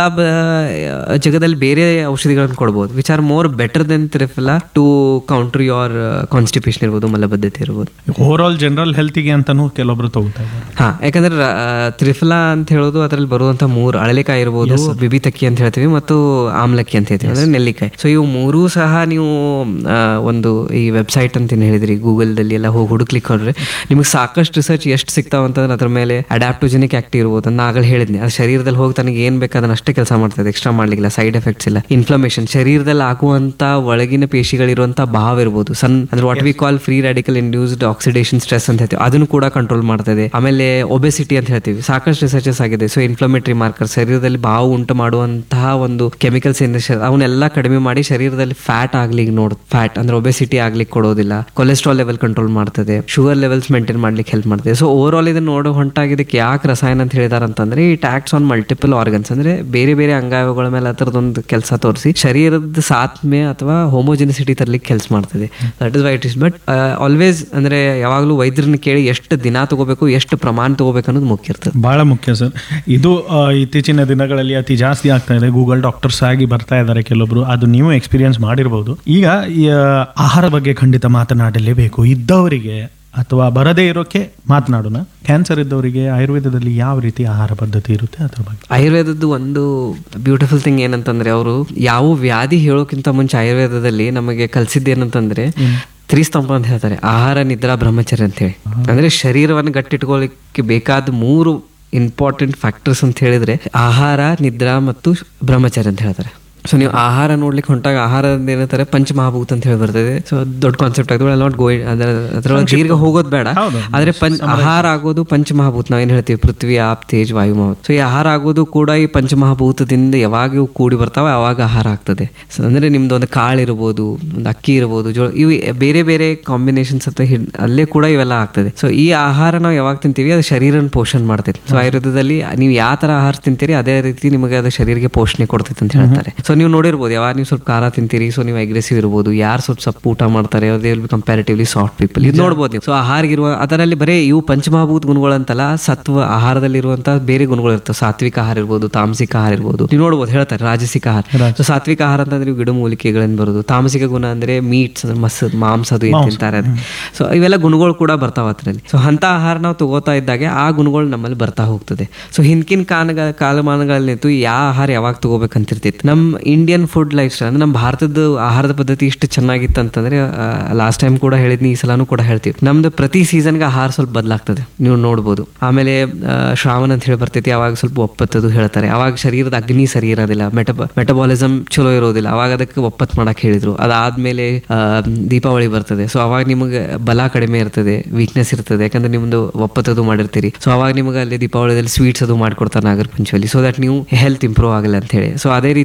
ಜಗದಲ್ಲಿ ಬೇರೆ ಔಷಧಿಗಳನ್ನು ಕೊಡ್ಬೋದು which are more better than triphala to counter your constipation ಇರ್ಬೋದು ಮಲಬದ್ಧತೆ ಇರ್ಬೋದು ಓವರ್ ಆಲ್ ಜನರಲ್ ಹೆಲ್ತಿಗೆ ಅಂತಾನು ಕೆಲವೊಬ್ರು ತಗೋತಾ ಇದ್ದಾರೆ ಹಾ ಯಾಕಂದ್ರೆ ರ- ಆ, ತ್ರಿಫಲ ಅಂತ ಹೇಳೋದು ಅದರಲ್ಲಿ ಬರುವಂತ ಮೂರು ಅಳಲೆಕಾಯಿ ಇರ್ಬೋದು ಬಿಬಿತಕ್ಕಿ ಅಂತ ಹೇಳ್ತೀವಿ ಮತ್ತು ಆಮ್ಲಕ್ಕಿ ಅಂತ ಹೇಳ್ತೀವಿ ಅಂದ್ರೆ ನೆಲ್ಲಿಕಾಯಿ ಸೊ ಇವು ಮೂರೂ ಸಹ ನೀವು ಆ, ಒಂದು ಈ ವೆಬ್ಸೈಟ್ ಅಂತ ಏನ್ ಹೇಳಿದ್ರಿ ಗೂಗಲ್ದಲ್ಲಿ ಎಲ್ಲ ಹೋಗಿ ಹುಡುಕ್ಲಿಕ್ಕೆ ಹೋದ್ರೆ ನಿಮಗೆ ಸಾಕಷ್ಟು ರಿಸರ್ಚ್ ಎಷ್ಟು ಸಿಗ್ತಾವ ಅಂತಂದ್ರೆ ಅದ್ರ ಮೇಲೆ ಅಡ್ಯಾಪ್ಟೋಜೆನಿಕ್ ಆಕ್ಟಿವ್ ಇರ್ಬೋದು ಅಂತ ಆಗಲೇ ಹೇಳಿದ್ನಿ ಅದು ಶರೀರದಲ್ಲಿ ಹೋಗಿ ತನಗೆ ಏನ್ ಬೇಕು ಅದನ್ನ ಅಷ್ಟೇ ಕೆಲಸ ಮಾಡ್ತದೆ ಎಕ್ಸ್ಟ್ರಾ ಮಾಡ್ಲಿಕ್ಕಿಲ್ಲ ಸೈಡ್ ಎಫೆಕ್ಟ್ಸ್ ಇಲ್ಲ ಇನ್ಫ್ಲಮೇಷನ್ ಶರೀರದಲ್ಲಿ ಆಗುವಂತ ಒಳಗಿನ ಪೇಶಿಗಳಿರುವಂತ ಭಾವ ಇರ್ಬೋದು ಸನ್ ಅಂದ್ರೆ what we call free radical induced oxidation stress ಅಂತ ಹೇಳ್ತೀವಿ ಅದನ್ನು ಕೂಡ ಕಂಟ್ರೋಲ್ ಮಾಡ್ತದೆ ಆಮೇಲೆ ಒಬೆಸಿಟಿ ಅಂತ ಹೇಳ್ತೀವಿ ಸಾಕಷ್ಟು ರಿಸರ್ಚಸ್ ಆಗಿದೆ ಸೊ ಇನ್ಫ್ಲಮೇಟರಿ ಮಾರ್ಕರ್ ಶರೀರದಲ್ಲಿ ಬಾವು ಉಂಟು ಮಾಡುವಂತಹ ಒಂದು ಕೆಮಿಕಲ್ಸ್ ಅವನ್ನೆಲ್ಲ ಕಡಿಮೆ ಮಾಡಿ ಶರೀರದಲ್ಲಿ ಫ್ಯಾಟ್ ಆಗ್ಲಿಕ್ಕೆ ನೋಡ್ ಫ್ಯಾಟ್ ಅಂದ್ರೆ ಒಬೆಸಿಟಿ ಆಗ್ಲಿಕ್ಕೆ ಕೊಡೋದಿಲ್ಲ ಕೊಲೆಸ್ಟ್ರಾಲ್ ಲೆವೆಲ್ ಕಂಟ್ರೋಲ್ ಮಾಡ್ತದೆ ಶುಗರ್ ಲೆವೆಲ್ಸ್ ಮೇಂಟೈನ್ ಮಾಡ್ಲಿಕ್ಕೆ ಹೆಲ್ಪ್ ಮಾಡ್ತದೆ ಸೊ ಓವರ್ ಆಲ್ ಇದನ್ನ ನೋಡೋ ಹೊಂಟಾಗಿದ್ದಕ್ಕೆ ಯಾಕೆ ರಸಾಯನ ಅಂತ ಹೇಳಿದಾರೆ ಅಂತಂದ್ರೆ ಈ ಟ್ಯಾಕ್ಸ್ ಆನ್ ಮಲ್ಟಿಪಲ್ ಆರ್ಗನ್ಸ್ ಅಂದ್ರೆ ಬೇರೆ ಬೇರೆ ಅಂಗಾಂಗಗಳ ಮೇಲೆ ಅದರದೊಂದು ಕೆಲಸ ತೋರಿಸಿ ಶರೀರದ ಸಾತ್ಮೆ ಅಥವಾ ಹೋಮೋಜಿನಿಸಿಟಿ ತರ್ಲಿಕ್ಕೆ ಕೆಲಸ ಮಾಡ್ತದೆ that is why it is but always ಅಂದ್ರೆ ಯಾವಾಗಲೂ ವೈದ್ಯರನ್ನ ಕೇಳಿ ಎಷ್ಟು ದಿನ ತಗೋಬೇಕು ಎಷ್ಟು ಪ್ರಮಾಣ ತಗೋಬೇಕು ಅನ್ನೋದು ಮುಖ್ಯ ಇರ್ತದೆ ಬಹಳ ಮುಖ್ಯ ಸರ್ ಇದು ಆ, ಇತ್ತೀಚಿನ ದಿನಗಳಲ್ಲಿ ಅತಿ ಜಾಸ್ತಿ ಆಗ್ತಾ ಇದೆ ಗೂಗಲ್ ಡಾಕ್ಟರ್ಸ್ ಆಗಿ ಬರ್ತಾ ಇದ್ದಾರೆ ಕೆಲವೊಬ್ರು ಅದು ನೀವು ಎಕ್ಸ್ಪೀರಿಯನ್ಸ್ ಮಾಡಿರ್ಬೋದು ಈಗ ಈ, ಆ, ಆಹಾರ ಬಗ್ಗೆ ಖಂಡಿತ ಮಾತನಾಡಲೇಬೇಕು ಇದ್ದವರಿಗೆ ಅಥವಾ ಬರದೇ ಇರೋಕೆ ಮಾತನಾಡೋಣ ಕ್ಯಾನ್ಸರ್ ಇದ್ದವರಿಗೆ ಆಯುರ್ವೇದದಲ್ಲಿ ಯಾವ ರೀತಿ ಆಹಾರ ಪದ್ಧತಿ ಇರುತ್ತೆ ಅದ್ರ ಬಗ್ಗೆ ಆಯುರ್ವೇದದ್ದು ಒಂದು ಬ್ಯೂಟಿಫುಲ್ ಥಿಂಗ್ ಏನಂತಂದ್ರೆ ಅವರು ಯಾವ ವ್ಯಾಧಿ ಹೇಳೋಕ್ಕಿಂತ ಮುಂಚೆ ಆಯುರ್ವೇದದಲ್ಲಿ ನಮಗೆ ಕಲ್ಸಿದ್ದೇನಂತಂದ್ರೆ ತ್ರಿಸ್ತಂಭ ಅಂತ ಹೇಳ್ತಾರೆ ಆಹಾರ ನಿದ್ರಾ ಬ್ರಹ್ಮಚರ್ಯ ಅಂತ ಹೇಳಿ ಅಂದ್ರೆ ಶರೀರವನ್ನು ಗಟ್ಟಿಟ್ಕೊಳ್ಳಿಕ್ಕೆ ಬೇಕಾದ ಮೂರು ಇಂಪಾರ್ಟೆಂಟ್ ಫ್ಯಾಕ್ಟರ್ಸ್ ಅಂತ ಹೇಳಿದ್ರೆ ಆಹಾರ ನಿದ್ರಾ ಮತ್ತು ಬ್ರಹ್ಮಚರ್ಯ ಅಂತ ಹೇಳ್ತಾರೆ ಸೊ ನೀವು ಆಹಾರ ನೋಡ್ಲಿಕ್ಕೆ ಹೊಂಟಾಗ ಆಹಾರದಿಂದ ಏನಂತಾರೆ ಪಂಚಮಹಾಭೂತ ಅಂತ ಹೇಳಿ ಬರ್ತದೆ ಸೊ ದೊಡ್ಡ ಕಾನ್ಸೆಪ್ಟ್ ಆಗಿದೆ ನಾಟ್ ಗೋಯ್ ಅದರ ಅದ್ರೊಳಗೆ ದೀರ್ಘ ಹೋಗೋದು ಬೇಡ ಹೌದು. ಆದ್ರೆ ಪಂಚ ಆಹಾರ ಆಗೋದು ಪಂಚಮಹಾಭೂತ ನಾವೇನ್ ಹೇಳ್ತೀವಿ ಪೃಥ್ವಿ ಆಪ್ ತೇಜ್ ವಾಯು ಮಾವತ್ ಸೊ ಈ ಆಹಾರ ಆಗೋದು ಕೂಡ ಈ ಪಂಚಮಹಾಭೂತದಿಂದ ಯಾವಾಗ ಇವು ಕೂಡಿ ಬರ್ತಾವೆ ಅವಾಗ ಆಹಾರ ಆಗ್ತದೆ ಸೊ ಅಂದ್ರೆ ನಿಮ್ದು ಒಂದು ಕಾಳು ಇರ್ಬೋದು ಒಂದು ಅಕ್ಕಿ ಇರ್ಬೋದು ಜೋಳ ಇವು ಬೇರೆ ಬೇರೆ ಕಾಂಬಿನೇಷನ್ಸ್ ಅಂತ ಹಿಡ್- ಅಲ್ಲೇ ಕೂಡ ಇವೆಲ್ಲ ಆಗ್ತದೆ ಸೊ ಈ ಆಹಾರ ನಾವು ಯಾವಾಗ ತಿಂತೀವಿ ಅದು ಶರೀರನ ಪೋಷಣೆ ಮಾಡ್ತೈತೆ ಸೊ ಆಯುರ್ವೇದದಲ್ಲಿ ನೀವು ಯಾವ ತರ ಆಹಾರ ತಿಂತೀರಿ ಅದೇ ರೀತಿ ನಿಮಗೆ ಅದು ಶರೀರಕ್ಕೆ ಪೋಷಣೆ ಕೊಡ್ತೈತೆ ಅಂತ ಹೇಳ್ತಾರೆ ಸೊ ನೀವು ನೋಡಿರ್ಬೋದು ಯಾವಾಗ ನೀವು ಸ್ವಲ್ಪ ಖಾರ ತಿಂತೀರಿ ಸೊ ನೀವು ಅಗ್ರೆಸಿವ್ ಇರ್ಬೋದು ಯಾರು ಸ್ವಲ್ಪ ಸೊಪ್ಪು ಊಟ ಮಾಡ್ತಾರೆ ಅದೇ ಕಂಪ್ಯಾರಿಟಿವ್ಲಿ ಸಾಫ್ಟ್ ಪೀಪಲ್ ಇದು ನೋಡ್ಬೋದು ನೀವು ಸೊ ಆಹಾರಗಿರುವ ಅದರಲ್ಲಿ ಬರೀ ಇವು ಪಂಚಮಹಾಭೂತ ಗುಣಗಳಂತಲ್ಲ ಸತ್ವ ಆಹಾರದಲ್ಲಿರುವಂತಹ ಬೇರೆ ಗುಣಗಳು ಇರ್ತವೆ ಸಾತ್ವಿಕ ಆಹಾರ ಇರ್ಬೋದು ತಾಮಸಿಕ ಆಹಾರ ಇರ್ಬೋದು ನೀವು ನೋಡ್ಬೋದು ಹೇಳ್ತಾರೆ ರಾಜಸಿಕ ಆಹಾರ ಸೊ ಸಾತ್ವಿಕ ಆಹಾರ ಅಂತಂದ್ರೆ ಇವು ಗಿಡಮೂಲಿಕೆಗಳಿಂದ ಬರೋದು ತಾಮಸಿಕ ಗುಣ ಅಂದ್ರೆ ಮೀಟ್ಸ್ ಅಂದ್ರೆ ಮಸ್ ಮಾಂಸ ಅದು ಏನ್ ತಿಂತಾರೆ ಅದು ಸೊ ಇವೆಲ್ಲ ಗುಣಗಳು ಕೂಡ ಬರ್ತಾವ ಅದರಲ್ಲಿ ಸೊ ಅಂತ ಆಹಾರ ನಾವು ತಗೋತಾ ಇದ್ದಾಗೆ ಆ ಗುಣಗಳು ನಮ್ಮಲ್ಲಿ ಬರ್ತಾ ಹೋಗ್ತದೆ ಸೊ ಹಿಂದ್ಕಿನ ಕಾಲಗ ಕಾಲಮಾನಗಳಲ್ಲಿ ನಿಂತು ಯಾವ ಆಹಾರ ಯಾವಾಗ ತಗೋಬೇಕಂತಿರ್ತಿತ್ತು ನಮ್ಮ ಇಂಡಿಯನ್ ಫುಡ್ ಲೈಫ್ ಸ್ಟೈಲ್ ಅಂದ್ರೆ ನಮ್ಮ ಭಾರತದ ಆಹಾರದ ಪದ್ಧತಿ ಇಷ್ಟು ಚೆನ್ನಾಗಿತ್ತು ಅಂತಂದ್ರೆ ಲಾಸ್ಟ್ ಟೈಮ್ ಕೂಡ ಹೇಳಿದ್ನಿ ಈ ಸಲಾನು ಕೂಡ ಹೇಳ್ತೀವಿ ನಮ್ದು ಪ್ರತಿ ಸೀಸನ್ಗೆ ಆಹಾರ ಸ್ವಲ್ಪ ಬದಲಾಗ್ತದೆ ನೀವು ನೋಡ್ಬೋದು ಆಮೇಲೆ ಆ, ಶ್ರಾವಣ ಅಂತ ಹೇಳಿ ಬರ್ತೈತಿ ಅವಾಗ ಸ್ವಲ್ಪ ಒಪ್ಪತ್ತದು ಹೇಳ್ತಾರೆ ಅವಾಗ ಶರೀರದ ಅಗ್ನಿ ಸರಿ ಇರೋದಿಲ್ಲ ಮೆಟಬ ಮೆಟಬಾಲಿಸಮ್ ಚಲೋ ಇರೋದಿಲ್ಲ ಅವಾಗ ಅದಕ್ಕೆ ಒಪ್ಪತ್ತು ಮಾಡಕ್ ಹೇಳಿದ್ರು ಅದಾದ್ಮೇಲೆ ಆ, ದೀಪಾವಳಿ ಬರ್ತದೆ ಸೊ ಅವಾಗ ನಿಮಗೆ ಬಲ ಕಡಿಮೆ ಇರ್ತದೆ ವೀಕ್ನೆಸ್ ಇರ್ತದೆ ಯಾಕಂದ್ರೆ ನಿಮ್ದು ಒಪ್ಪತ್ತದು ಮಾಡಿರ್ತೀರಿ ಸೊ ಅವಾಗ ನಿಮಗೆ ಅಲ್ಲಿ ದೀಪಾವಳಿಯಲ್ಲಿ ಸ್ವೀಟ್ಸ್ ಅದು ಮಾಡ್ಕೊಡ್ತಾರೆ ನಾಗರ ಪಂಚಮಲ್ಲಿ ಸೊ ದಟ್ ನೀವು ಹೆಲ್ತ್ ಇಂಪ್ರೂವ್ ಆಗಲ್ಲ ಅಂತ ಹೇಳಿ ಸೊ ಅದೇ ರೀತಿ ನೀವು ಹೊಳ್ಳಿ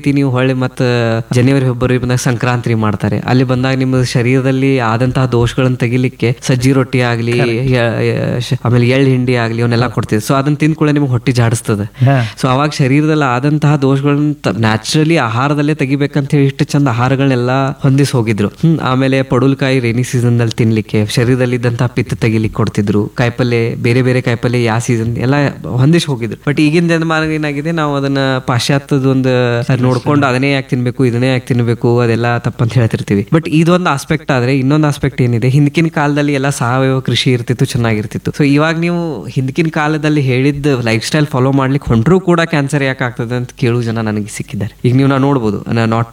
ಹೊಳ್ಳಿ ಮತ್ತು ಜನವರಿ ಫೆಬ್ರವರಿ ಬಂದಾಗ ಸಂಕ್ರಾಂತಿ ಮಾಡ್ತಾರೆ ಅಲ್ಲಿ ಬಂದಾಗ ನಿಮ್ಮ ಶರೀರದಲ್ಲಿ ಆದಂತಹ ದೋಷಗಳನ್ನ ತೆಗಿಲಿಕ್ಕೆ ಸಜ್ಜಿ ರೊಟ್ಟಿ ಆಗ್ಲಿ ಯ- ಯ- ಶ- ಆಮೇಲೆ ಎಳ್ಳು ಹಿಂಡಿ ಆಗ್ಲಿ ಅವನ್ನೆಲ್ಲ ಕೊಡ್ತಿದ್ರು ಸೊ ಅದನ್ನ ತಿಂದ್ಕೊಳ್ಳೆ ನಿಮ್ಗೆ ಹೊಟ್ಟಿ ಜಾಡಿಸ್ತದೆ ಹಾ. ಸೊ ಅವಾಗ ಶರೀರದಲ್ಲಿ ಆದಂತಹ ದೋಷಗಳನ್ನ ನ್ಯಾಚುರಲಿ ಆಹಾರದಲ್ಲೇ ತೆಗಿಬೇಕಂತ ಹೇಳಿ ಇಷ್ಟು ಚಂದ ಆಹಾರಗಳನ್ನೆಲ್ಲ ಹೊಂದಿಸಿ ಹೋಗಿದ್ರು ಹ್ಮ್ ಆಮೇಲೆ ಪಡುಲ್ಕಾಯಿ ರೈನಿ ಸೀಸನ್ ದಲ್ಲಿ ತಿನ್ಲಿಕ್ಕೆ ಶರೀರದಲ್ಲಿ ಇದ್ದಂತಹ ಪಿತ್ತ ತೆಗಿಲಿಕ್ಕೆ ಕೊಡ್ತಿದ್ರು ಕಾಯಿಪಲ್ಲೆ ಬೇರೆ ಬೇರೆ ಕಾಯಿಪಲ್ಲೆ ಯಾವ ಸೀಸನ್ ಎಲ್ಲ ಹೊಂದಿಸಿ ಹೋಗಿದ್ರು ಬಟ್ ಈಗಿನ ಜನಮಾನ ಏನಾಗಿದೆ ನಾವು ಅದನ್ನ ಪಾಶ್ಚಾತ್ಯದ ಒಂದು ನೋಡ್ಕೊಂಡು ಅದನ್ನೇ ಯಾಕೆ ತಿನ್ಬೇಕು ಇದನ್ನೇ ಯಾಕೆ ತಿನ್ಬೇಕು ಅದೆಲ್ಲ ತಪ್ಪಂತ ಹೇಳ್ತಿರ್ತೀವಿ ಬಟ್ ಇದೊಂದು ಆಸ್ಪೆಕ್ಟ್ ಆದ್ರೆ ಇನ್ನೊಂದು ಆಸ್ಪೆಕ್ಟ್ ಏನಿದೆ ಹಿಂದಿನ ಕಾಲದಲ್ಲಿ ಎಲ್ಲ ಸಾವಯವ ಕೃಷಿ ಇರ್ತಿತ್ತು ಚೆನ್ನಾಗಿರ್ತಿತ್ತು ಸೊ ಇವಾಗ ನೀವು ಹಿಂದಿನ ಕಾಲದಲ್ಲಿ ಹೇಳಿದ ಲೈಫ್ ಸ್ಟೈಲ್ ಫಾಲೋ ಮಾಡ್ಲಿಕ್ಕೆ ಹೊಂಟ್ರು ಕೂಡ ಕ್ಯಾನ್ಸರ್ ಯಾಕೆ ಆಗ್ತದೆ ಅಂತ ಕೇಳು ಜನ ನನಗೆ ಸಿಕ್ಕಿದ್ದಾರೆ ಈಗ ನೀವು ನಾವು ನೋಡ್ಬೋದು ನಾಟ್